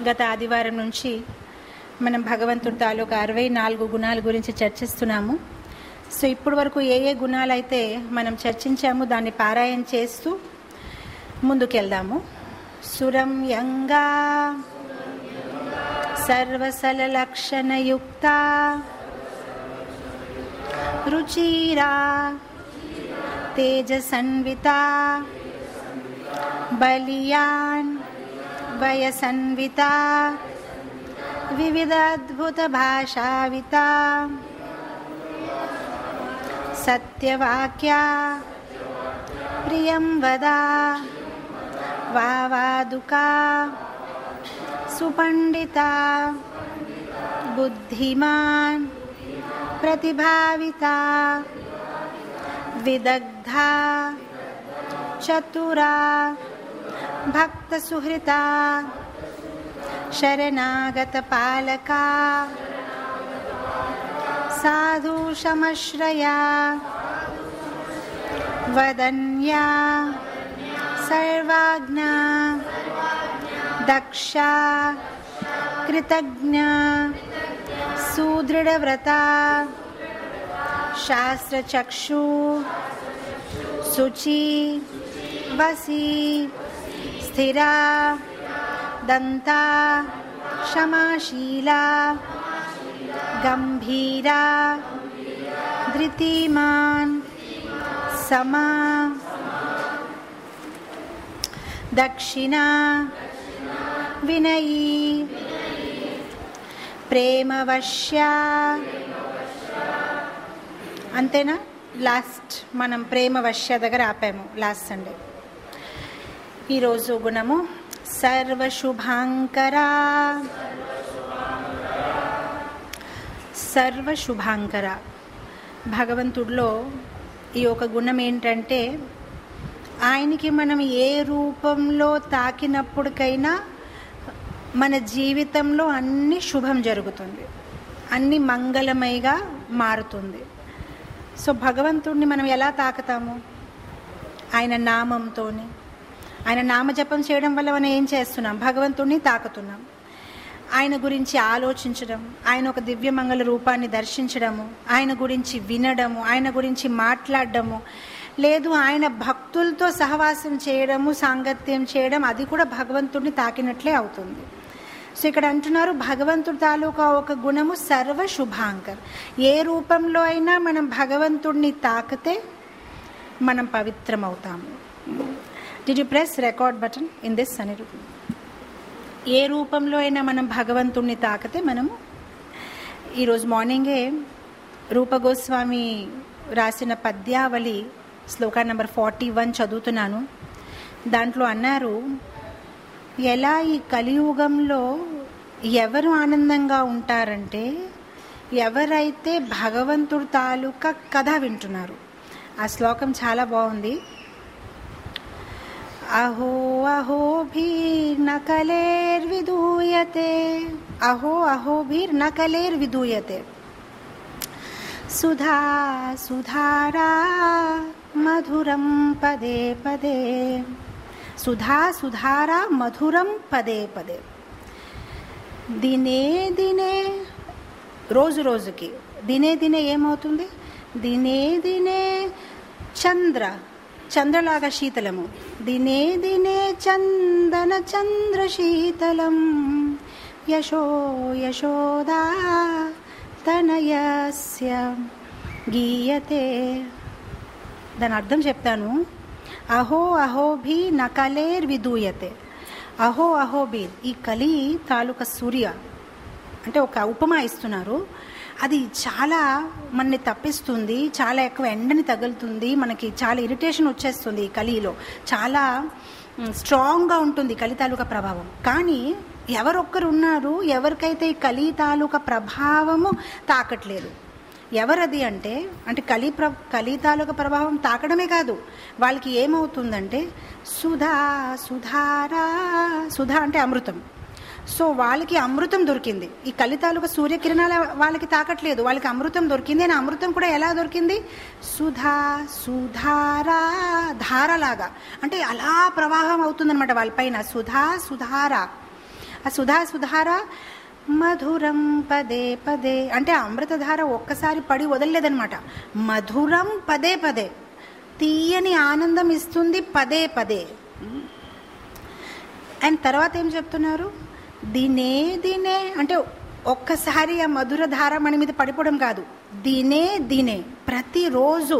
గత ఆదివారం నుంచి మనం భగవంతుడి తాలూకా అరవై నాలుగు గుణాల గురించి చర్చిస్తున్నాము సో ఇప్పటి వరకు ఏ ఏ గుణాలు అయితే మనం చర్చించాము దాన్ని పారాయణ చేస్తూ ముందుకెళ్దాము సురం యంగా సర్వసలలక్షణయుక్త రుచిరా తేజసన్వితా బలియాన్ వయసన్వితా వివిధాద్భుతభాషావితా సత్యవాక్యా ప్రియం వదా వావాదుకా సుపండితా బుద్ధిమాన్ ప్రతిభావితా విదగ్ధా చతురా భక్తసుహృతా శరణాగతపాలకా సాధూషమశ్రయా వదన్యా సర్వాజ్ఞా దక్షా కృతజ్ఞా సుదృఢవ్రతా శాస్త్రచక్షు శుచి వసి స్థిరా దంతా క్షమాశీలా గంభీరా ధృతిమాన్ సమా దక్షిణ వినయీ ప్రేమవశ్యా అంతేనా లాస్ట్ మనం ప్రేమవశ్య దగ్గర ఆపాము లాస్ట్ సండే ఈరోజు గుణము సర్వశుభాంకరా సర్వశుభాంకర భగవంతుడిలో ఈ ఒక గుణం ఏంటంటే ఆయనకి మనం ఏ రూపంలో తాకినప్పటికైనా మన జీవితంలో అన్ని శుభం జరుగుతుంది అన్ని మంగళమయగా మారుతుంది సో భగవంతుడిని మనం ఎలా తాకుతాము ఆయన నామంతోని ఆయన నామజపం చేయడం వల్ల మనం ఏం చేస్తున్నాం భగవంతుడిని తాకుతున్నాం ఆయన గురించి ఆలోచించడం ఆయన ఒక దివ్యమంగళ రూపాన్ని దర్శించడము ఆయన గురించి వినడము ఆయన గురించి మాట్లాడడము లేదు ఆయన భక్తులతో సహవాసం చేయడము సాంగత్యం చేయడం అది కూడా భగవంతుడిని తాకినట్లే అవుతుంది సో ఇక్కడ అంటున్నారు భగవంతుడి తాలూకా ఒక గుణము సర్వ శుభాంకర్ ఏ రూపంలో అయినా మనం భగవంతుడిని తాకితే మనం పవిత్రమవుతాము did you press record button in this అనిరు ఏ రూపంలో అయినా మనం భగవంతుణ్ణి తాకితే మనము ఈరోజు మార్నింగే రూపగోస్వామి రాసిన Padyavali shloka number forty one చదువుతున్నాను దాంట్లో అన్నారు ఎలా ఈ కలియుగంలో ఎవరు ఆనందంగా ఉంటారంటే ఎవరైతే భగవంతుడు తాలూకా కథ వింటున్నారు ఆ శ్లోకం చాలా బాగుంది అహో అహోభిర్నకలేర్విదూయతే అహో అహోభిర్నకలేర్విదూయతే సుధా సుధారా మధురం పదే పదే సుధా సుధారా మధురం పదే పదే దినే దినే రోజు రోజుకి దినే దినే ఏమవుతుంది దినే దినే చంద్ర చంద్రలాగా శీతలము దినే దినే చందన చంద్ర శీతలం యశో యశోదా తనయస్య గీయతే దాని అర్థం చెప్తాను అహో అహోభి నకలేర్ విదూయతే అహో అహోబి ఈ కలి తాలూకా సూర్య అంటే ఒక ఉపమా ఇస్తున్నారు అది చాలా మనని తప్పిస్తుంది చాలా ఎక్కువ ఎండని తగులుతుంది మనకి చాలా ఇరిటేషన్ వచ్చేస్తుంది ఈ కలిలో చాలా స్ట్రాంగ్గా ఉంటుంది కలి తాలూకా ప్రభావం కానీ ఎవరొక్కరు ఉన్నారు ఎవరికైతే ఈ కలి తాలూకా ప్రభావము తాకట్లేదు ఎవరది అంటే అంటే కలి ప్ర కలి తాలూకా ప్రభావం తాకడమే కాదు వాళ్ళకి ఏమవుతుందంటే సుధా సుధారా సుధా అంటే అమృతం సో వాళ్ళకి అమృతం దొరికింది ఈ కలి తాలూకా సూర్యకిరణాల వాళ్ళకి తాకట్లేదు వాళ్ళకి అమృతం దొరికింది అని అమృతం కూడా ఎలా దొరికింది సుధా సుధారా ధారలాగా అంటే అలా ప్రవాహం అవుతుందన్నమాట వాళ్ళపైన సుధా సుధార ఆ సుధా సుధార మధురం పదే పదే అంటే ఆ అమృతధార ఒక్కసారి పడి వదలలేదనమాట మధురం పదే పదే తీయని ఆనందం ఇస్తుంది పదే పదే అండ్ తర్వాత ఏం చెప్తున్నారు దినే దినే అంటే ఒక్కసారి ఆ మధుర ధార మన మీద పడిపోవడం కాదు దినే దినే ప్రతిరోజు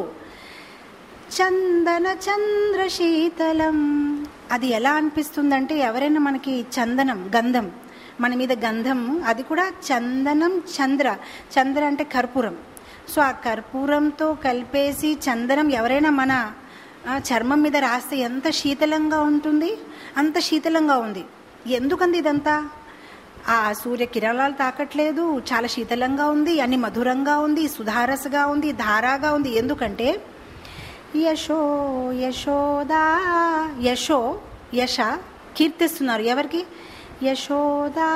చందన చంద్ర శీతలం అది ఎలా అనిపిస్తుందంటే ఎవరైనా మనకి చందనం గంధం మన మీద గంధం అది కూడా చందనం చంద్ర చంద్ర అంటే కర్పూరం సో ఆ కర్పూరంతో కలిపేసి చందనం ఎవరైనా మన ఆ, చర్మం మీద రాస్తే ఎంత శీతలంగా ఉంటుంది అంత శీతలంగా ఉంది ఎందుకంది ఇదంతా ఆ సూర్య కిరణాలు తాకట్లేదు చాలా శీతలంగా ఉంది అన్ని మధురంగా ఉంది సుధారసగా ఉంది ధారాగా ఉంది ఎందుకంటే యశో యశోదా యశో యశ కీర్తిస్తున్నారు ఎవరికి యశోదా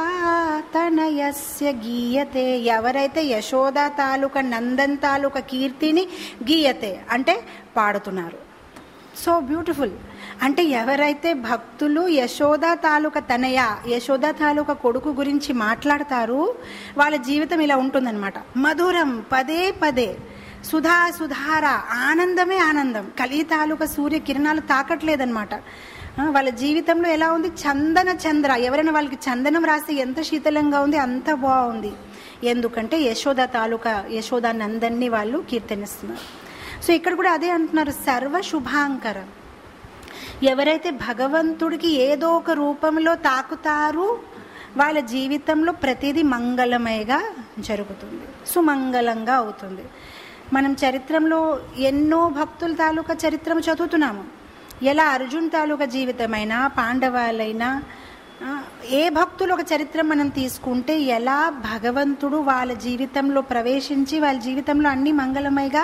తనయస్య గీయతే ఎవరైతే యశోదా తాలూక నందన్ తాలూక కీర్తిని గీయతే అంటే పాడుతున్నారు సో బ్యూటిఫుల్ అంటే ఎవరైతే భక్తులు యశోద తాలూక తనయ యశోద తాలూక కొడుకు గురించి మాట్లాడతారు వాళ్ళ జీవితం ఇలా ఉంటుందన్నమాట మధురం పదే పదే సుధా సుధార ఆనందమే ఆనందం కలి తాలూక సూర్య కిరణాలు తాకట్లేదన్నమాట ఆ, వాళ్ళ జీవితంలో ఎలా ఉంది చందన చంద్ర ఎవరైనా వాళ్ళకి చందనం రాస్తే ఎంత శీతలంగా ఉంది అంత బాగుంది ఎందుకంటే యశోద తాలూకా యశోద నందన్ని వాళ్ళు కీర్తనిస్తున్నారు సో ఇక్కడ కూడా అదే అంటున్నారు సర్వ శుభాంకరం ఎవరైతే భగవంతుడికి ఏదో ఒక రూపంలో తాకుతారు వాళ్ళ జీవితంలో ప్రతిదీ మంగళమయగా జరుగుతుంది సుమంగళంగా అవుతుంది మనం చరిత్రలో ఎన్నో భక్తుల తాలూకా చరిత్రం చదువుతున్నాము ఎలా అర్జున్ తాలూకా జీవితమైనా పాండవాలైనా ఆ, ఏ భక్తులు ఒక చరిత్ర మనం తీసుకుంటే ఎలా భగవంతుడు వాళ్ళ జీవితంలో ప్రవేశించి వాళ్ళ జీవితంలో అన్ని మంగళమయగా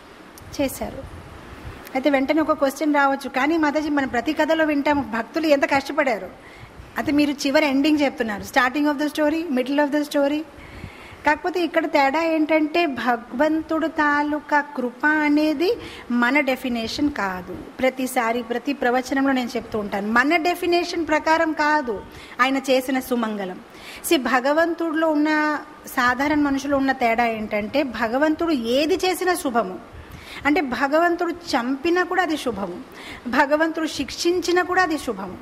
చేశారు అయితే వెంటనే ఒక క్వశ్చన్ రావచ్చు కానీ మాతాజీ మనం ప్రతి కథలో వింటాము భక్తులు ఎంత కష్టపడారు అయితే మీరు చివరి ఎండింగ్ చెప్తున్నారు starting of the story middle of the story కాకపోతే ఇక్కడ తేడా ఏంటంటే భగవంతుడు తాలూకా కృప అనేది మన డెఫినేషన్ కాదు ప్రతిసారి ప్రతి ప్రవచనంలో నేను చెప్తూ ఉంటాను మన డెఫినేషన్ ప్రకారం కాదు ఆయన చేసిన సుమంగళం సి భగవంతుడిలో ఉన్న సాధారణ మనుషులు ఉన్న తేడా ఏంటంటే భగవంతుడు ఏది చేసినా శుభము అంటే భగవంతుడు చంపినా కూడా అది శుభము భగవంతుడు శిక్షించినా కూడా అది శుభము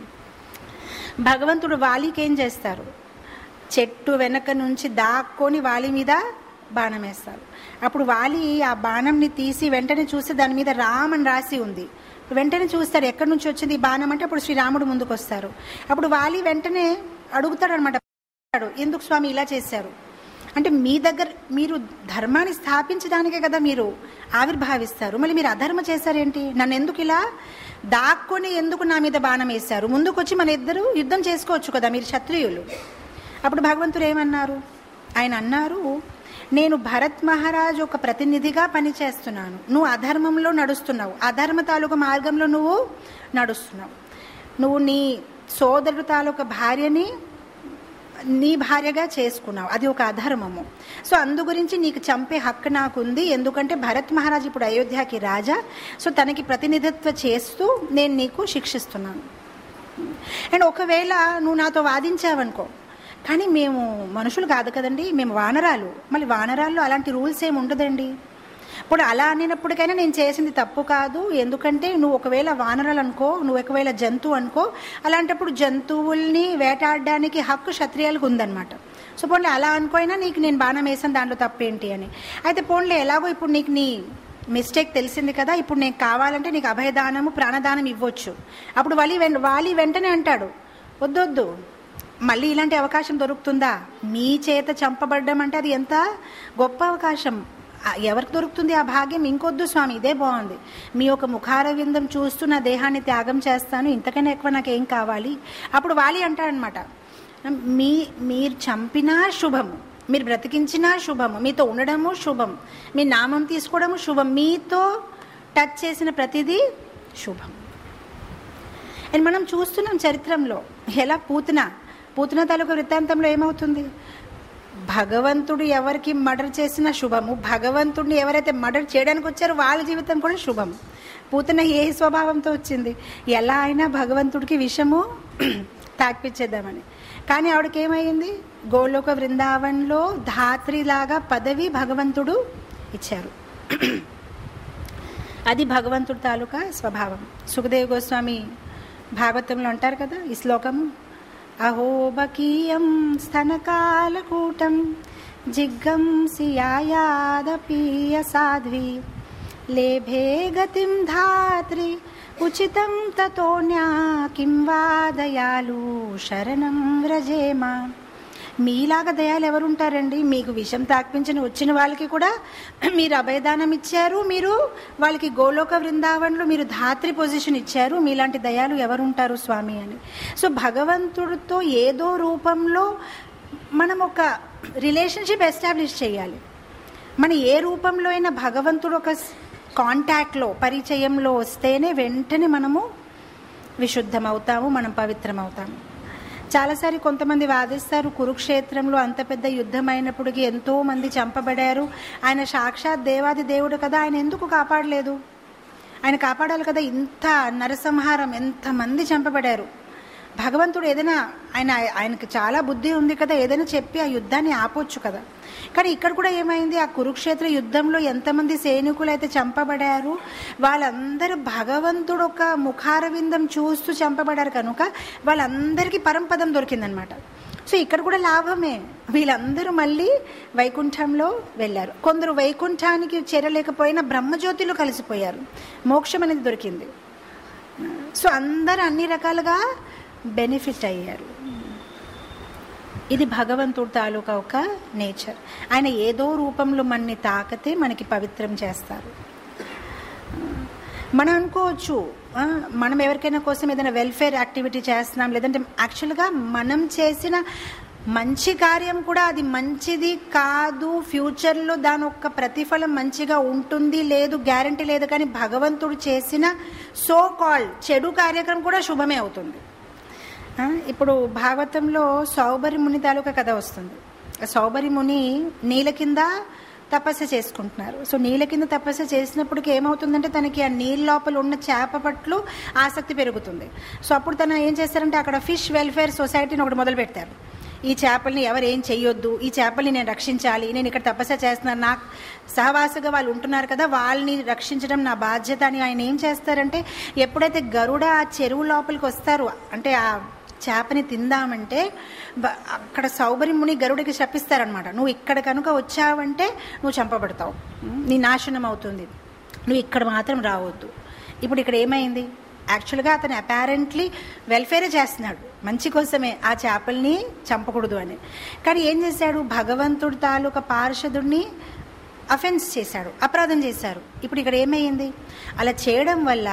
భగవంతుడు వాలికి ఏం చేస్తారు చెట్టు వెనక నుంచి దాక్కొని వాలి మీద బాణం వేస్తారు అప్పుడు వాలి ఆ బాణంని తీసి వెంటనే చూస్తే దాని మీద రామ్ అని రాసి ఉంది వెంటనే చూస్తారు ఎక్కడి నుంచి వచ్చింది ఈ బాణం అంటే అప్పుడు శ్రీరాముడు ముందుకు వస్తారు అప్పుడు వాలి వెంటనే అడుగుతాడు అనమాట ఎందుకు స్వామి ఇలా చేశారు అంటే మీ దగ్గర మీరు ధర్మాన్ని స్థాపించడానికే కదా మీరు ఆవిర్భావిస్తారు మళ్ళీ మీరు అధర్మ చేశారేంటి నన్ను ఎందుకు ఇలా దాక్కొని ఎందుకు నా మీద బాణం వేశారు ముందుకు వచ్చి మన ఇద్దరు యుద్ధం చేసుకోవచ్చు కదా మీరు క్షత్రియులు అప్పుడు భగవంతుడు ఏమన్నారు ఆయన అన్నారు నేను భరత్ మహారాజ్ ఒక ప్రతినిధిగా పనిచేస్తున్నాను నువ్వు అధర్మంలో నడుస్తున్నావు అధర్మ తాలూకా మార్గంలో నువ్వు నడుస్తున్నావు నువ్వు నీ సోదరుడు తాలూకా భార్యని నీ భార్యగా చేసుకున్నావు అది ఒక అధర్మము సో అందు గురించి నీకు చంపే హక్కు నాకుంది ఎందుకంటే భరత్ మహారాజ్ ఇప్పుడు అయోధ్యకి రాజా సో తనకి ప్రతినిధిత్వ చేస్తూ నేను నీకు శిక్షిస్తున్నాను అండ్ ఒకవేళ నువ్వు నాతో వాదించావనుకో కానీ మేము మనుషులు కాదు కదండి మేము వానరాలు మళ్ళీ వానరాల్లో అలాంటి రూల్స్ ఏమి ఉండదండి ఇప్పుడు అలా అనినప్పటికైనా నేను చేసింది తప్పు కాదు ఎందుకంటే నువ్వు ఒకవేళ వానరాలు అనుకో నువ్వు ఒకవేళ జంతువు అనుకో అలాంటప్పుడు జంతువుల్ని వేటాడడానికి హక్కు క్షత్రియాలకు ఉందన్నమాట సో పోన్లే అలా అనుకోయినా నీకు నేను బాణం వేసాను దాంట్లో తప్పేంటి అని అయితే పోన్లే ఎలాగో ఇప్పుడు నీకు నీ మిస్టేక్ తెలిసింది కదా ఇప్పుడు నీకు కావాలంటే నీకు అభయదానము ప్రాణదానం ఇవ్వచ్చు అప్పుడు వాలి వెం వాలి వెంటనే అంటాడు వద్దొద్దు మళ్ళీ ఇలాంటి అవకాశం దొరుకుతుందా మీ చేత చంపబడ్డం అంటే అది ఎంత గొప్ప అవకాశం ఆ, ఎవరికి దొరుకుతుంది ఆ భాగ్యం ఇంకొద్దు స్వామి ఇదే బాగుంది మీ యొక్క ముఖార విందం చూస్తూ నా దేహాన్ని త్యాగం చేస్తాను ఇంతకన్నా ఎక్కువ నాకేం కావాలి అప్పుడు వాలి అంటాడనమాట మీ మీరు చంపినా శుభము మీరు బ్రతికించినా శుభము మీతో ఉండడము శుభం మీ నామం తీసుకోవడము శుభం మీతో టచ్ చేసిన ప్రతిదీ శుభం అండ్ మనం చూస్తున్నాం చరిత్రలో ఎలా పూతన పూతన తాలూకా వృత్తాంతంలో ఏమవుతుంది భగవంతుడు ఎవరికి మర్డర్ చేసినా శుభము భగవంతుడిని ఎవరైతే మర్డర్ చేయడానికి వచ్చారో వాళ్ళ జీవితం కూడా శుభం పూతన ఏ స్వభావంతో వచ్చింది ఎలా అయినా భగవంతుడికి విషము తాకిపించేద్దామని కానీ ఆవిడకి ఏమైంది గోలోక బృందావన్లో ధాత్రిలాగా పదవి భగవంతుడు ఇచ్చారు అది భగవంతుడి తాలూకా స్వభావం సుఖదేవ్ గోస్వామి భాగవతంలో అంటారు కదా ఈ శ్లోకము అహోబకీయం స్తనకాలకూటం జిగ్గం సియాయాదపీయ సాధ్వి లేభే గతిం ధాత్రి ఉచితం తతోన్యా కిం వా దయాలు శరణం వ్రజేమా మీలాగా దయాలు ఎవరుంటారండి మీకు విషం తాకిపించిన వచ్చిన వాళ్ళకి కూడా మీరు అభయదానం ఇచ్చారు మీరు వాళ్ళకి గోలోక బృందావనంలో మీరు ధాత్రి పొజిషన్ ఇచ్చారు మీలాంటి దయాలు ఎవరుంటారు స్వామి అని సో భగవంతుడితో ఏదో రూపంలో మనం ఒక రిలేషన్షిప్ ఎస్టాబ్లిష్ చేయాలి మన ఏ రూపంలో అయినా భగవంతుడు ఒక కాంటాక్ట్లో పరిచయంలో వస్తేనే వెంటనే మనము విశుద్ధమవుతాము మనం పవిత్రమవుతాము చాలాసారి కొంతమంది వాదిస్తారు కురుక్షేత్రంలో అంత పెద్ద యుద్ధం అయినప్పటికీ ఎంతో మంది చంపబడారు ఆయన సాక్షాత్ దేవాది దేవుడు కదా ఆయన ఎందుకు కాపాడలేదు ఆయన కాపాడాలి కదా ఇంత నరసంహారం ఎంతమంది చంపబడారు భగవంతుడు ఏదైనా ఆయన ఆయనకి చాలా బుద్ధి ఉంది కదా ఏదైనా చెప్పి ఆ యుద్ధాన్ని ఆపొచ్చు కదా కానీ ఇక్కడ కూడా ఏమైంది ఆ కురుక్షేత్ర యుద్ధంలో ఎంతమంది సైనికులు అయితే చంపబడారు వాళ్ళందరూ భగవంతుడు ఒక ముఖారవిందం చూస్తూ చంపబడారు కనుక వాళ్ళందరికీ పరంపదం దొరికిందనమాట సో ఇక్కడ కూడా లాభమే వీళ్ళందరూ మళ్ళీ వైకుంఠంలో వెళ్ళారు కొందరు వైకుంఠానికి చేరలేకపోయినా బ్రహ్మజ్యోతిలో కలిసిపోయారు మోక్షం అనేది దొరికింది సో అందరూ అన్ని రకాలుగా బెనిఫిట్ అయ్యారు ఇది భగవంతుడు తాలూకా ఒక నేచర్ ఆయన ఏదో రూపంలో మనని తాకితే మనకి పవిత్రం చేస్తారు మనం అనుకోవచ్చు ఆ, మనం ఎవరికైనా కోసం ఏదైనా వెల్ఫేర్ యాక్టివిటీ చేస్తున్నాం లేదంటే యాక్చువల్గా మనం చేసిన మంచి కార్యం కూడా అది మంచిది కాదు ఫ్యూచర్లో దాని యొక్క ప్రతిఫలం మంచిగా ఉంటుంది లేదు గ్యారంటీ లేదు కానీ భగవంతుడు చేసిన సో కాల్డ్ చెడు కార్యక్రమం కూడా శుభమే అవుతుంది ఆ, ఇప్పుడు భాగవతంలో సౌబరి ముని తాలూకా కథ వస్తుంది ఆ సౌబరి ముని నీళ్ళ కింద తపస్సు చేసుకుంటున్నారు సో నీళ్ళ కింద తపస్సు చేసినప్పటికి ఏమవుతుందంటే తనకి ఆ నీళ్ళ లోపల ఉన్న చేప పట్లు ఆసక్తి పెరుగుతుంది సో అప్పుడు తను ఏం చేస్తారంటే అక్కడ ఫిష్ వెల్ఫేర్ సొసైటీని ఒకటి మొదలు పెడతారు ఈ చేపల్ని ఎవరు ఏం చెయ్యొద్దు ఈ చేపల్ని నేను రక్షించాలి నేను ఇక్కడ తపస్సు చేస్తున్నాను నాకు సహవాసగా వాళ్ళు ఉంటున్నారు కదా వాళ్ళని రక్షించడం నా బాధ్యత అని ఆయన ఏం చేస్తారంటే ఎప్పుడైతే గరుడ ఆ చెరువు లోపలికి వస్తారు అంటే ఆ చేపని తిందామంటే బ- అక్కడ సౌబరి ముని గరుడికి శపిస్తారనమాట నువ్వు ఇక్కడ కనుక వచ్చావంటే నువ్వు చంపబడతావు నీ నాశనం అవుతుంది నువ్వు ఇక్కడ మాత్రం రావద్దు ఇప్పుడు ఇక్కడ ఏమైంది యాక్చువల్గా అతను అపారెంట్లీ వెల్ఫేరే చేస్తున్నాడు మంచి కోసమే ఆ చేపల్ని చంపకూడదు అని కానీ ఏం చేశాడు భగవంతుడి తాలూకా పార్షదుడిని అఫెన్స్ చేశాడు అపరాధం చేశారు ఇప్పుడు ఇక్కడ ఏమైంది అలా చేయడం వల్ల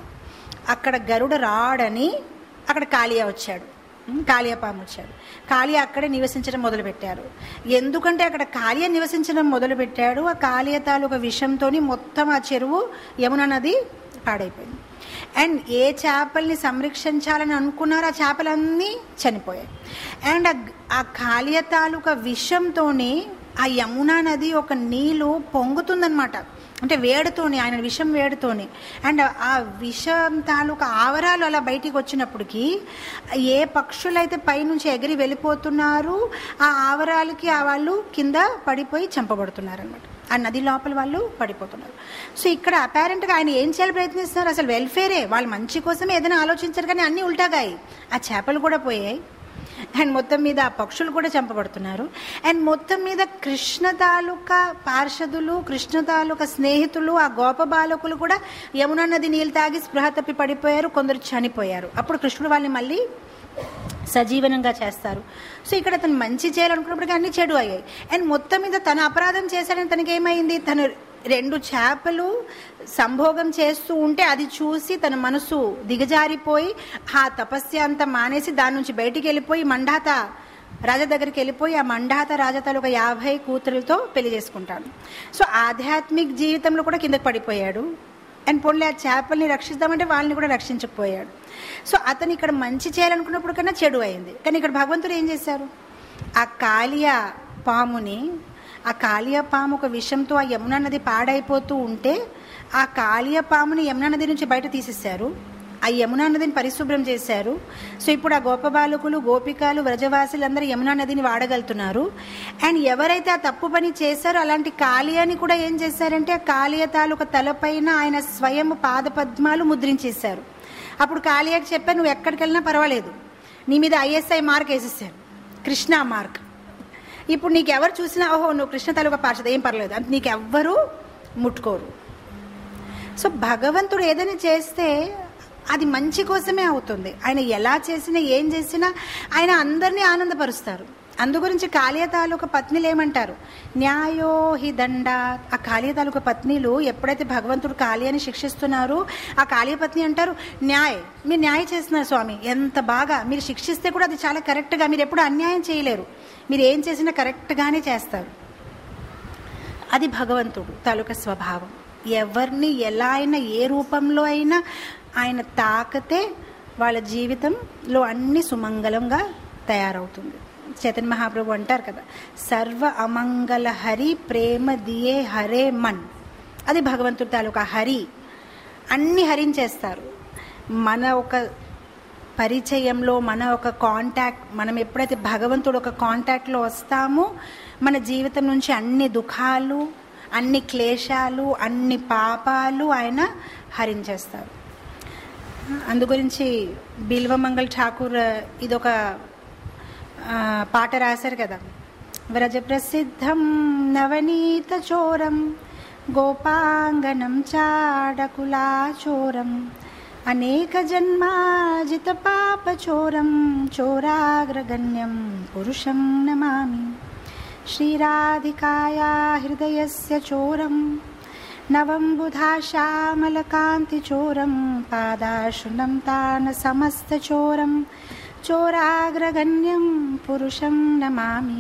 అక్కడ గరుడ రాడని అక్కడ కాళియా వచ్చాడు ఉమ్, కాళియా పాము వచ్చాడు కాళియా అక్కడే నివసించడం మొదలుపెట్టారు ఎందుకంటే అక్కడ కాళియా నివసించడం మొదలుపెట్టాడు ఆ కాళియా తాలూకా విషంతో మొత్తం ఆ చెరువు యమున నది పాడైపోయింది అండ్ ఏ చేపల్ని సంరక్షించాలని అనుకున్నారో ఆ చేపలన్నీ చనిపోయాయి అండ్ ఆ- ఆ కాళియ తాలూకా విషంతోనే ఆ యమునా నది ఒక నీళ్ళు పొంగుతుందన్నమాట అంటే వేడితోని ఆయన విషం వేడితోని అండ్ ఆ విషం తాలూకా ఆవరాలు అలా బయటికి వచ్చినప్పటికీ ఏ పక్షులైతే పైనుంచి ఎగిరి వెళ్ళిపోతున్నారు ఆ ఆవరాలకి ఆ వాళ్ళు కింద పడిపోయి చంపబడుతున్నారు అనమాట ఆ నది లోపల వాళ్ళు పడిపోతున్నారు సో ఇక్కడ అపారెంట్గా ఆయన ఏం చేయాలి ప్రయత్నిస్తున్నారు అసలు వెల్ఫేరే వాళ్ళు మంచి కోసమే ఏదైనా ఆలోచించారు కానీ అన్నీ ఉల్టాగాయి ఆ చేపలు కూడా పోయాయి అండ్ మొత్తం మీద ఆ పక్షులు కూడా చంపబడుతున్నారు అండ్ మొత్తం మీద కృష్ణ తాలూకా పార్షదులు కృష్ణ తాలూకా స్నేహితులు ఆ గోప బాలకులు కూడా యమునా నది నీళ్ళు తాగి స్పృహ తప్పి పడిపోయారు కొందరు చనిపోయారు అప్పుడు కృష్ణుడు వాళ్ళని మళ్ళీ సజీవనంగా చేస్తారు సో ఇక్కడ అతను మంచి చేయాలనుకున్నప్పటికీ అన్ని చెడు అయ్యాయి అండ్ మొత్తం మీద తన అపరాధం చేశాడని తనకి ఏమైంది తను రెండు చేపలు సంభోగం చేస్తూ ఉంటే అది చూసి తన మనసు దిగజారిపోయి ఆ తపస్య అంతా మానేసి దాని నుంచి బయటికి వెళ్ళిపోయి మండాత రాజా దగ్గరికి వెళ్ళిపోయి ఆ మండాత రాజాతలు ఒక యాభై కూతురులతో పెళ్లి చేసుకుంటాడు సో ఆధ్యాత్మిక జీవితంలో కూడా కిందకి పడిపోయాడు అండ్ పోన్లే ఆ చేపల్ని రక్షిద్దామంటే వాళ్ళని కూడా రక్షించకపోయాడు సో అతను ఇక్కడ మంచి చేయాలనుకున్నప్పుడు కన్నా చెడు అయింది కానీ ఇక్కడ భగవంతుడు ఏం చేశారు ఆ కాళియ పాముని ఆ కాళియ పాము ఒక విషంతో ఆ యమునా నది పాడైపోతూ ఉంటే ఆ కాళియ పాముని యమునా నది నుంచి బయట తీసేశారు ఆ యమునా నదిని పరిశుభ్రం చేశారు సో ఇప్పుడు ఆ గోపబాలకులు గోపికలు వ్రజవాసులందరూ యమునా నదిని వాడగలుగుతున్నారు అండ్ ఎవరైతే ఆ తప్పు పని చేశారో అలాంటి కాళియాని కూడా ఏం చేశారంటే ఆ కాళియ తాలూకా తలపైన ఆయన స్వయం పాదపద్మాలు ముద్రించేశారు అప్పుడు కాళియాకి చెప్పారు నువ్వు ఎక్కడికి వెళ్ళినా పర్వాలేదు నీ మీద ఐఎస్ఐ మార్క్ వేసేసాను కృష్ణ మార్క్ ఇప్పుడు నీకు ఎవరు చూసినా ఓహో నువ్వు కృష్ణ తాలూకా పార్షద ఏం పర్లేదు అంటే నీకు ఎవ్వరూ ముట్టుకోరు సో భగవంతుడు ఏదైనా చేస్తే అది మంచి కోసమే అవుతుంది ఆయన ఎలా చేసినా ఏం చేసినా ఆయన అందరినీ ఆనందపరుస్తారు అందు గురించి కాళీయ తాలూకా పత్నిలు ఏమంటారు న్యాయో హి దండ ఆ కాళీయ తాలూకా పత్నిలు ఎప్పుడైతే భగవంతుడు కాళీయని శిక్షిస్తున్నారో ఆ కాళీయ పత్ని అంటారు న్యాయ్ మీరు న్యాయం చేస్తున్నారు స్వామి ఎంత బాగా మీరు శిక్షిస్తే కూడా అది చాలా కరెక్ట్గా మీరు ఎప్పుడు అన్యాయం చేయలేరు మీరు ఏం చేసినా కరెక్ట్గానే చేస్తారు అది భగవంతుడు తాలూకా స్వభావం ఎవరిని ఎలా అయినా ఏ రూపంలో అయినా ఆయన తాకితే వాళ్ళ జీవితంలో అన్ని సుమంగళంగా తయారవుతుంది చైతన్య మహాప్రభు అంటారు కదా సర్వ అమంగళ హరి ప్రేమ దియే హరే మన్ అది భగవంతుడి తాలూకా హరి అన్ని హరించేస్తారు మన ఒక పరిచయంలో మన ఒక కాంటాక్ట్ మనం ఎప్పుడైతే భగవంతుడు ఒక కాంటాక్ట్లో వస్తామో మన జీవితం నుంచి అన్ని దుఃఖాలు అన్ని క్లేశాలు అన్ని పాపాలు ఆయన హరించేస్తారు అందు గురించి బిల్వమంగళ్ ఠాకూర్ ఇదొక ఆ, పాట రాశారు కదా వ్రజ ప్రసిద్ధం నవనీత చోరం గోపాంగనం చాడకులాచోరం అనేక జన్మాజిత పాపచోరం చోరాగ్రగణ్యం పురుషం నమామి శ్రీరాధికాయా హృదయస్య చోరం నవం బుధా శ్యామలకాంతిచోరం పాదాశునం తాన సమస్తచోరం చోరాగ్రగణ్యం పురుషం నమామి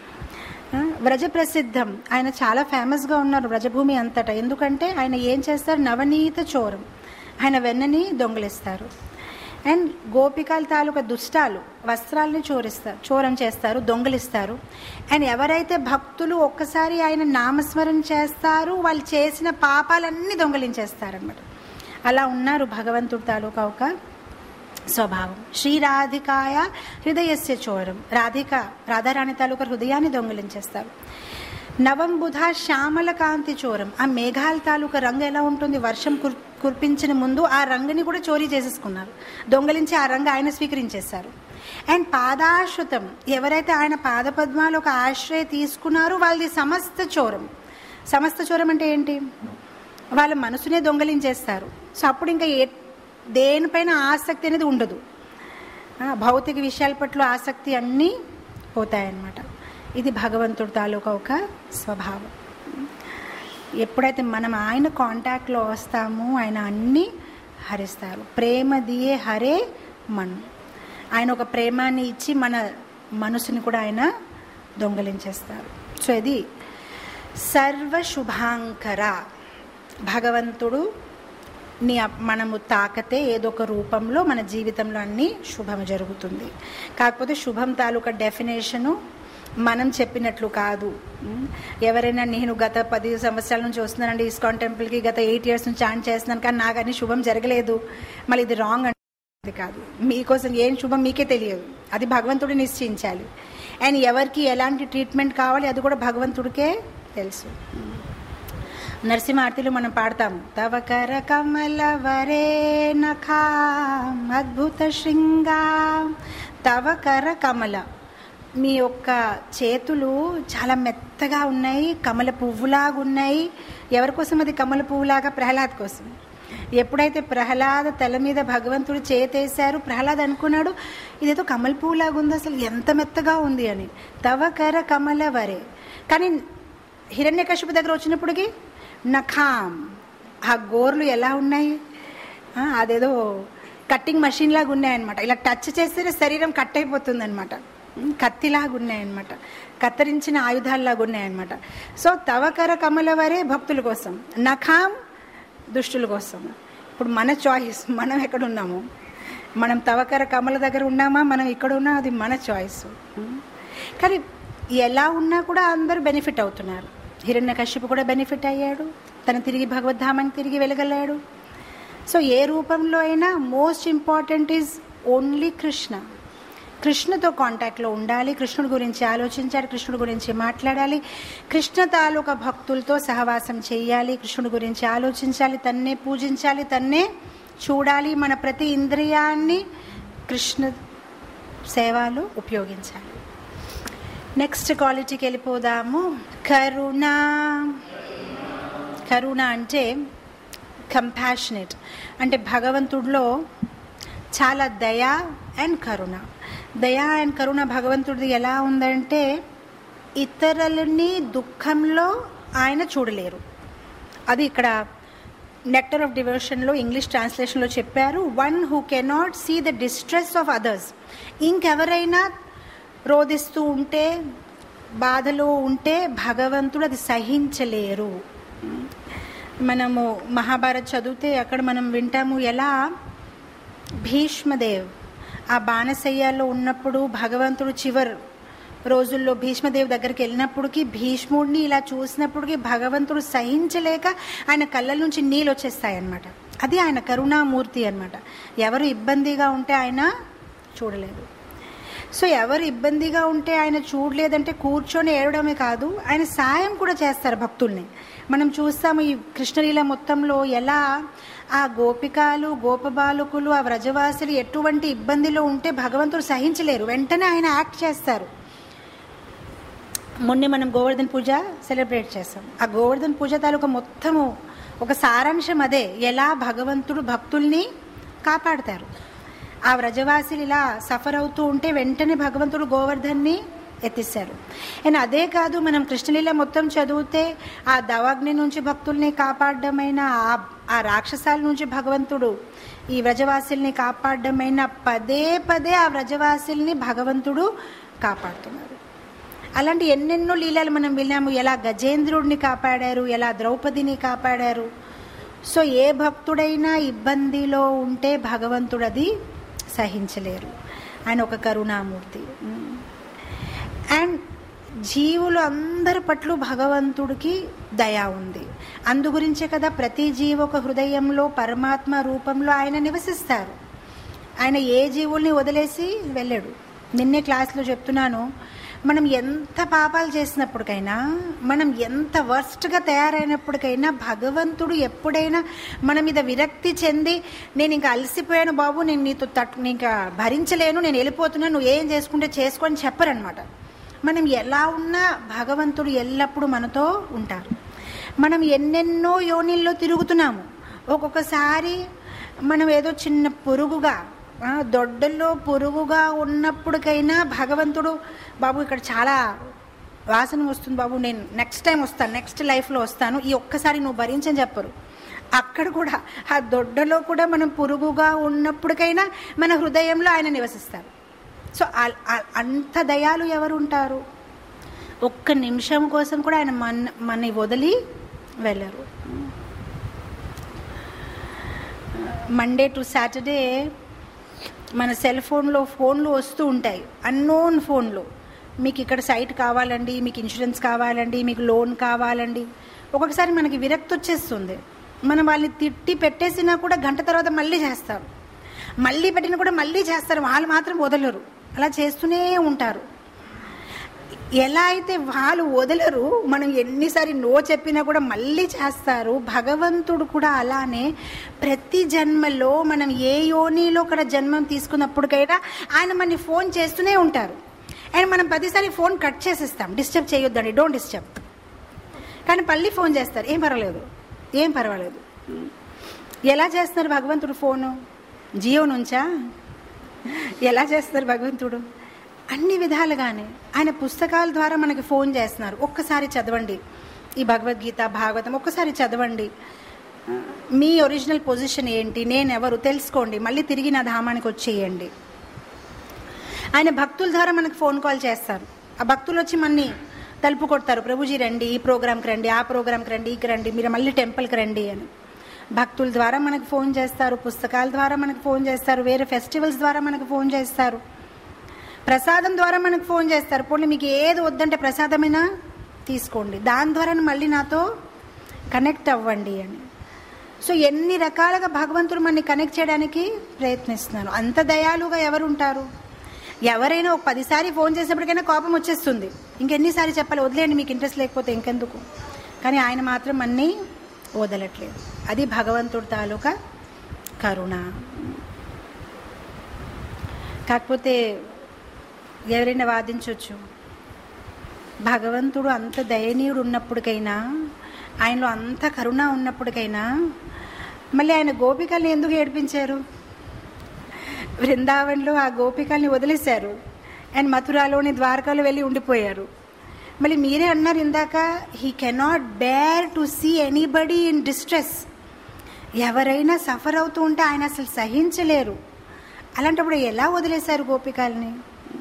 ఆ, వ్రజ ప్రసిద్ధం ఆయన చాలా ఫేమస్గా ఉన్నారు వ్రజభూమి అంతటా ఎందుకంటే ఆయన ఏం చేస్తారు నవనీత చోరం ఆయన వెన్నని దొంగిలిస్తారు అండ్ గోపికల తాలూకా దుష్టాలు వస్త్రాలని చోరిస్తారు చోరం చేస్తారు దొంగిలిస్తారు అండ్ ఎవరైతే భక్తులు ఒక్కసారి ఆయన నామస్మరణ చేస్తారు వాళ్ళు చేసిన పాపాలన్నీ దొంగిలించేస్తారనమాట అలా ఉన్నారు భగవంతుడు తాలూకా ఒక స్వభావం శ్రీ రాధికాయ హృదయస్య చోరం రాధిక రాధారాణి తాలూకా హృదయాన్ని దొంగిలించేస్తారు నవం బుధ శ్యామల కాంతి చోరం ఆ మేఘాల తాలూకా రంగు ఎలా ఉంటుంది వర్షం కుర్ కురిపించిన ముందు ఆ రంగుని కూడా చోరీ చేసేసుకున్నారు దొంగలించి ఆ రంగు ఆయన స్వీకరించేశారు అండ్ పాదాశ్రుతం ఎవరైతే ఆయన పాదపద్మాలు ఒక ఆశ్రయ తీసుకున్నారో వాళ్ళది సమస్త చోరం సమస్త చోరం అంటే ఏంటి వాళ్ళ మనసునే దొంగలించేస్తారు సో అప్పుడు ఇంకా ఏ దేనిపైన ఆసక్తి అనేది ఉండదు ఆ, భౌతిక విషయాల పట్ల ఆసక్తి అన్నీ పోతాయన్నమాట ఇది భగవంతుడి తాలూకా ఒక స్వభావం ఎప్పుడైతే మనం ఆయన కాంటాక్ట్లో వస్తామో ఆయన అన్నీ హరిస్తారు ప్రేమ దియే హరే మన్ ఆయన ఒక ప్రేమాన్ని ఇచ్చి మన మనసుని కూడా ఆయన దొంగలించేస్తారు సో ఇది సర్వ శుభాంకర భగవంతుడు ని మనము తాకతే ఏదో ఒక రూపంలో మన జీవితంలో అన్ని శుభం జరుగుతుంది కాకపోతే శుభం తాలూకా డెఫినేషను మనం చెప్పినట్లు కాదు ఉమ్, ఎవరైనా నేను గత పది సంవత్సరాల నుంచి వస్తున్నానండి ఇస్కాన్ టెంపుల్కి గత ఎయిట్ ఇయర్స్ నుంచి ఆన్ చేస్తున్నాను కానీ నాకు అన్ని శుభం జరగలేదు మళ్ళీ ఇది రాంగ్ అంటే కాదు మీకోసం ఏం శుభం మీకే తెలియదు అది భగవంతుడు నిశ్చయించాలి అండ్ ఎవరికి ఎలాంటి ట్రీట్మెంట్ కావాలి అది కూడా భగవంతుడికే తెలుసు నరసింహార్తిలో మనం పాడతాము తవ కర కమల వరే నఖాం అద్భుత శృంగా తవ కర కమల మీ యొక్క చేతులు చాలా మెత్తగా ఉన్నాయి కమల పువ్వులాగా ఉన్నాయి ఎవరి కోసం అది కమల పువ్వులాగా ప్రహ్లాద్ కోసం ఎప్పుడైతే ప్రహ్లాద తల మీద భగవంతుడు చేతేశారు ప్రహ్లాద్ అనుకున్నాడు ఇదేదో కమల పువ్వులాగా ఉంది అసలు ఎంత మెత్తగా ఉంది అని తవ కర కమల వరే కానీ హిరణ్యకశిపు దగ్గర వచ్చినప్పటికి నఖాం ఆ గోర్లు ఎలా ఉన్నాయి ఆ, అదేదో కట్టింగ్ మషిన్ లాగా ఉన్నాయన్నమాట ఇలా టచ్ చేస్తేనే శరీరం కట్ అయిపోతుంది అనమాట కత్తిలాగా ఉన్నాయన్నమాట కత్తిరించిన ఆయుధాల్లాగా ఉన్నాయన్నమాట సో తవకర కమల వరే భక్తుల కోసం నఖాం దుష్టుల కోసం ఇప్పుడు మన చాయిస్ మనం ఎక్కడ ఉన్నాము మనం తవకర కమల దగ్గర ఉన్నామా మనం ఇక్కడ ఉన్నా అది మన చాయిస్ కానీ ఎలా ఉన్నా కూడా అందరూ బెనిఫిట్ అవుతున్నారు హిరణ్య కశ్యపు కూడా బెనిఫిట్ అయ్యాడు తను తిరిగి భగవద్ధామానికి తిరిగి వెళ్ళగలాడు సో ఏ రూపంలో అయినా most important is only Krishna కృష్ణతో కాంటాక్ట్లో ఉండాలి కృష్ణుడి గురించి ఆలోచించాలి కృష్ణుడి గురించి మాట్లాడాలి కృష్ణ తాలూకా భక్తులతో సహవాసం చేయాలి కృష్ణుడి గురించి ఆలోచించాలి తన్నే పూజించాలి తన్నే చూడాలి మన ప్రతి ఇంద్రియాన్ని కృష్ణ సేవలు ఉపయోగించాలి నెక్స్ట్ క్వాలిటీకి వెళ్ళిపోదాము కరుణ కరుణ అంటే కంపాషనేట్ అంటే భగవంతుడిలో చాలా దయ అండ్ కరుణ దయ అండ్ కరుణ భగవంతుడిది ఎలా ఉందంటే ఇతరులని దుఃఖంలో ఆయన చూడలేరు అది ఇక్కడ నెక్టర్ ఆఫ్ డివోషన్లో ఇంగ్లీష్ ట్రాన్స్లేషన్లో చెప్పారు one who cannot see the distress of others ఇంకెవరైనా రోధిస్తూ ఉంటే బాధలో ఉంటే భగవంతుడు అది సహించలేరు మనము మహాభారత్ చదివితే అక్కడ మనం వింటాము ఎలా భీష్మదేవ్ ఆ బాణసయ్యాల్లో ఉన్నప్పుడు భగవంతుడు చివరి రోజుల్లో భీష్మదేవ్ దగ్గరికి వెళ్ళినప్పటికీ భీష్ముడిని ఇలా చూసినప్పటికీ భగవంతుడు సహించలేక ఆయన కళ్ళ నుంచి నీళ్ళు వచ్చేస్తాయన్నమాట అది ఆయన కరుణామూర్తి అనమాట ఎవరు ఇబ్బందిగా ఉంటే ఆయన చూడలేదు సో ఎవరు ఇబ్బందిగా ఉంటే ఆయన చూడలేదంటే కూర్చొని ఏడవడమే కాదు ఆయన సాయం కూడా చేస్తారు భక్తుల్ని మనం చూస్తాము ఈ కృష్ణలీల మొత్తంలో ఎలా ఆ గోపికాలు గోపబాలకులు ఆ వ్రజవాసులు ఎటువంటి ఇబ్బందిలో ఉంటే భగవంతుడు సహించలేరు వెంటనే ఆయన యాక్ట్ చేస్తారు మొన్నే మనం గోవర్ధన్ పూజ సెలబ్రేట్ చేస్తాం ఆ గోవర్ధన్ పూజ తాలూకా మొత్తము ఒక సారాంశం అదే ఎలా భగవంతుడు భక్తుల్ని కాపాడతారు ఆ వ్రజవాసులు ఇలా సఫర్ అవుతూ ఉంటే వెంటనే భగవంతుడు గోవర్ధన్ని ఎత్తిస్తారు అండ్ అదే కాదు మనం కృష్ణలీల మొత్తం చదివితే ఆ దవాగ్ని నుంచి భక్తుల్ని కాపాడడమైన ఆ ఆ రాక్షసాల నుంచి భగవంతుడు ఈ వ్రజవాసుల్ని కాపాడడమైన పదే పదే ఆ వ్రజవాసుల్ని భగవంతుడు కాపాడుతున్నారు అలాంటి ఎన్నెన్నో లీలలు మనం విన్నాము ఎలా గజేంద్రుడిని కాపాడారు ఎలా ద్రౌపదిని కాపాడారు సో ఏ భక్తుడైనా ఇబ్బందిలో ఉంటే భగవంతుడు అది సహించలేరు ఆయన ఒక కరుణామూర్తి అండ్ జీవులు అందరి పట్ల భగవంతుడికి దయ ఉంది అందు గురించే కదా ప్రతి జీవి ఒక హృదయంలో పరమాత్మ రూపంలో ఆయన నివసిస్తారు ఆయన ఏ జీవుల్ని వదిలేసి వెళ్ళాడు నిన్నే క్లాస్లో చెప్తున్నాను మనం ఎంత పాపాలు చేసినప్పటికైనా మనం ఎంత వర్స్ట్గా తయారైనప్పటికైనా భగవంతుడు ఎప్పుడైనా మన మీద విరక్తి చెంది నేను ఇంకా అలసిపోయాను బాబు నేను నీతో తట్ ఇంకా భరించలేను నేను వెళ్ళిపోతున్నాను నువ్వు ఏం చేసుకుంటే చేసుకొని చెప్పరనమాట మనం ఎలా ఉన్నా భగవంతుడు ఎల్లప్పుడూ మనతో ఉంటారు మనం ఎన్నెన్నో యోనిల్లో తిరుగుతున్నాము ఒక్కొక్కసారి మనం ఏదో చిన్న పురుగుగా ఆ, దొడ్డల్లో పురుగుగా ఉన్నప్పటికైనా భగవంతుడు బాబు ఇక్కడ చాలా వాసన వస్తుంది బాబు నేను నెక్స్ట్ టైం వస్తాను నెక్స్ట్ లైఫ్లో వస్తాను ఈ ఒక్కసారి నువ్వు భరించని చెప్పరు అక్కడ కూడా ఆ దొడ్డలో కూడా మనం పురుగుగా ఉన్నప్పటికైనా మన హృదయంలో ఆయన నివసిస్తారు సో ఆ- ఆ- అంత దయాలు ఎవరు ఉంటారు ఒక్క నిమిషం కోసం కూడా ఆయన మన మన వదిలి వెళ్ళరు మండే టు సాటర్డే మన సెల్ ఫోన్లో ఫోన్లు వస్తూ ఉంటాయి అన్నోన్ ఫోన్లు మీకు ఇక్కడ సైట్ కావాలండి మీకు ఇన్సూరెన్స్ కావాలండి మీకు లోన్ కావాలండి ఒక్కొక్కసారి మనకి విరక్తి వచ్చేస్తుంది మనం వాళ్ళని తిట్టి పెట్టేసినా కూడా గంట తర్వాత మళ్ళీ చేస్తారు మళ్ళీ పెట్టినా కూడా మళ్ళీ చేస్తారు వాళ్ళు మాత్రం వదలరు అలా చేస్తూనే ఉంటారు ఎలా అయితే వాళ్ళు వదలరు మనం ఎన్నిసారి నో చెప్పినా కూడా మళ్ళీ చేస్తారు భగవంతుడు కూడా అలానే ప్రతి జన్మలో మనం ఏ యోనిలో కూడా జన్మం తీసుకున్నప్పటికైనా ఆయన మనని ఫోన్ చేస్తూనే ఉంటారు అండ్ మనం ప్రతిసారి ఫోన్ కట్ చేసేస్తాం డిస్టర్బ్ చేయొద్దండి డోంట్ డిస్టర్బ్ కానీ మళ్ళీ ఫోన్ చేస్తారు ఏం పర్వాలేదు ఏం పర్వాలేదు ఎలా చేస్తున్నారు భగవంతుడు ఫోను జియో నుంచా ఎలా చేస్తారు భగవంతుడు అన్ని విధాలుగానే ఆయన పుస్తకాల ద్వారా మనకి ఫోన్ చేస్తున్నారు ఒక్కసారి చదవండి ఈ భగవద్గీత భాగవతం ఒక్కసారి చదవండి మీ ఒరిజినల్ పొజిషన్ ఏంటి నేను ఎవరు తెలుసుకోండి మళ్ళీ తిరిగి నా ధామానికి వచ్చేయండి ఆయన భక్తుల ద్వారా మనకు ఫోన్ కాల్ చేస్తారు ఆ భక్తులు వచ్చి మన్ని తలుపు కొడతారు ప్రభుజీ రండి ఈ ప్రోగ్రామ్కి రండి ఆ ప్రోగ్రామ్కి రండి ఇక రండి మీరు మళ్ళీ టెంపుల్కి రండి అని భక్తుల ద్వారా మనకు ఫోన్ చేస్తారు పుస్తకాల ద్వారా మనకు ఫోన్ చేస్తారు వేరే ఫెస్టివల్స్ ద్వారా మనకు ఫోన్ చేస్తారు ప్రసాదం ద్వారా మనకు ఫోన్ చేస్తారు పోనీ మీకు ఏది వద్దంటే ప్రసాదమైనా తీసుకోండి దాని ద్వారా మళ్ళీ నాతో కనెక్ట్ అవ్వండి అని సో ఎన్ని రకాలుగా భగవంతుడు మనని కనెక్ట్ చేయడానికి ప్రయత్నిస్తున్నాను అంత దయాలుగా ఎవరు ఉంటారు ఎవరైనా ఒక పదిసారి ఫోన్ చేసినప్పటికైనా కోపం వచ్చేస్తుంది ఇంకెన్నిసారి చెప్పాలి వదిలేయండి మీకు ఇంట్రెస్ట్ లేకపోతే ఇంకెందుకు కానీ ఆయన మాత్రం అన్నీ వదలట్లేదు అది భగవంతుడి తాలూకా కరుణ కాకపోతే ఎవరైనా వాదించవచ్చు భగవంతుడు అంత దయనీయుడు ఉన్నప్పటికైనా ఆయనలో అంత కరుణ ఉన్నప్పటికైనా మళ్ళీ ఆయన గోపికల్ని ఎందుకు ఏడిపించారు బృందావన్లో ఆ గోపికల్ని వదిలేశారు అండ్ మథురాలోని ద్వారకాలో వెళ్ళి ఉండిపోయారు మళ్ళీ మీరే అన్నారు ఇందాక he cannot bear to see anybody in distress ఎవరైనా సఫర్ అవుతూ ఉంటే ఆయన అసలు సహించలేరు అలాంటప్పుడు ఎలా వదిలేశారు గోపికల్ని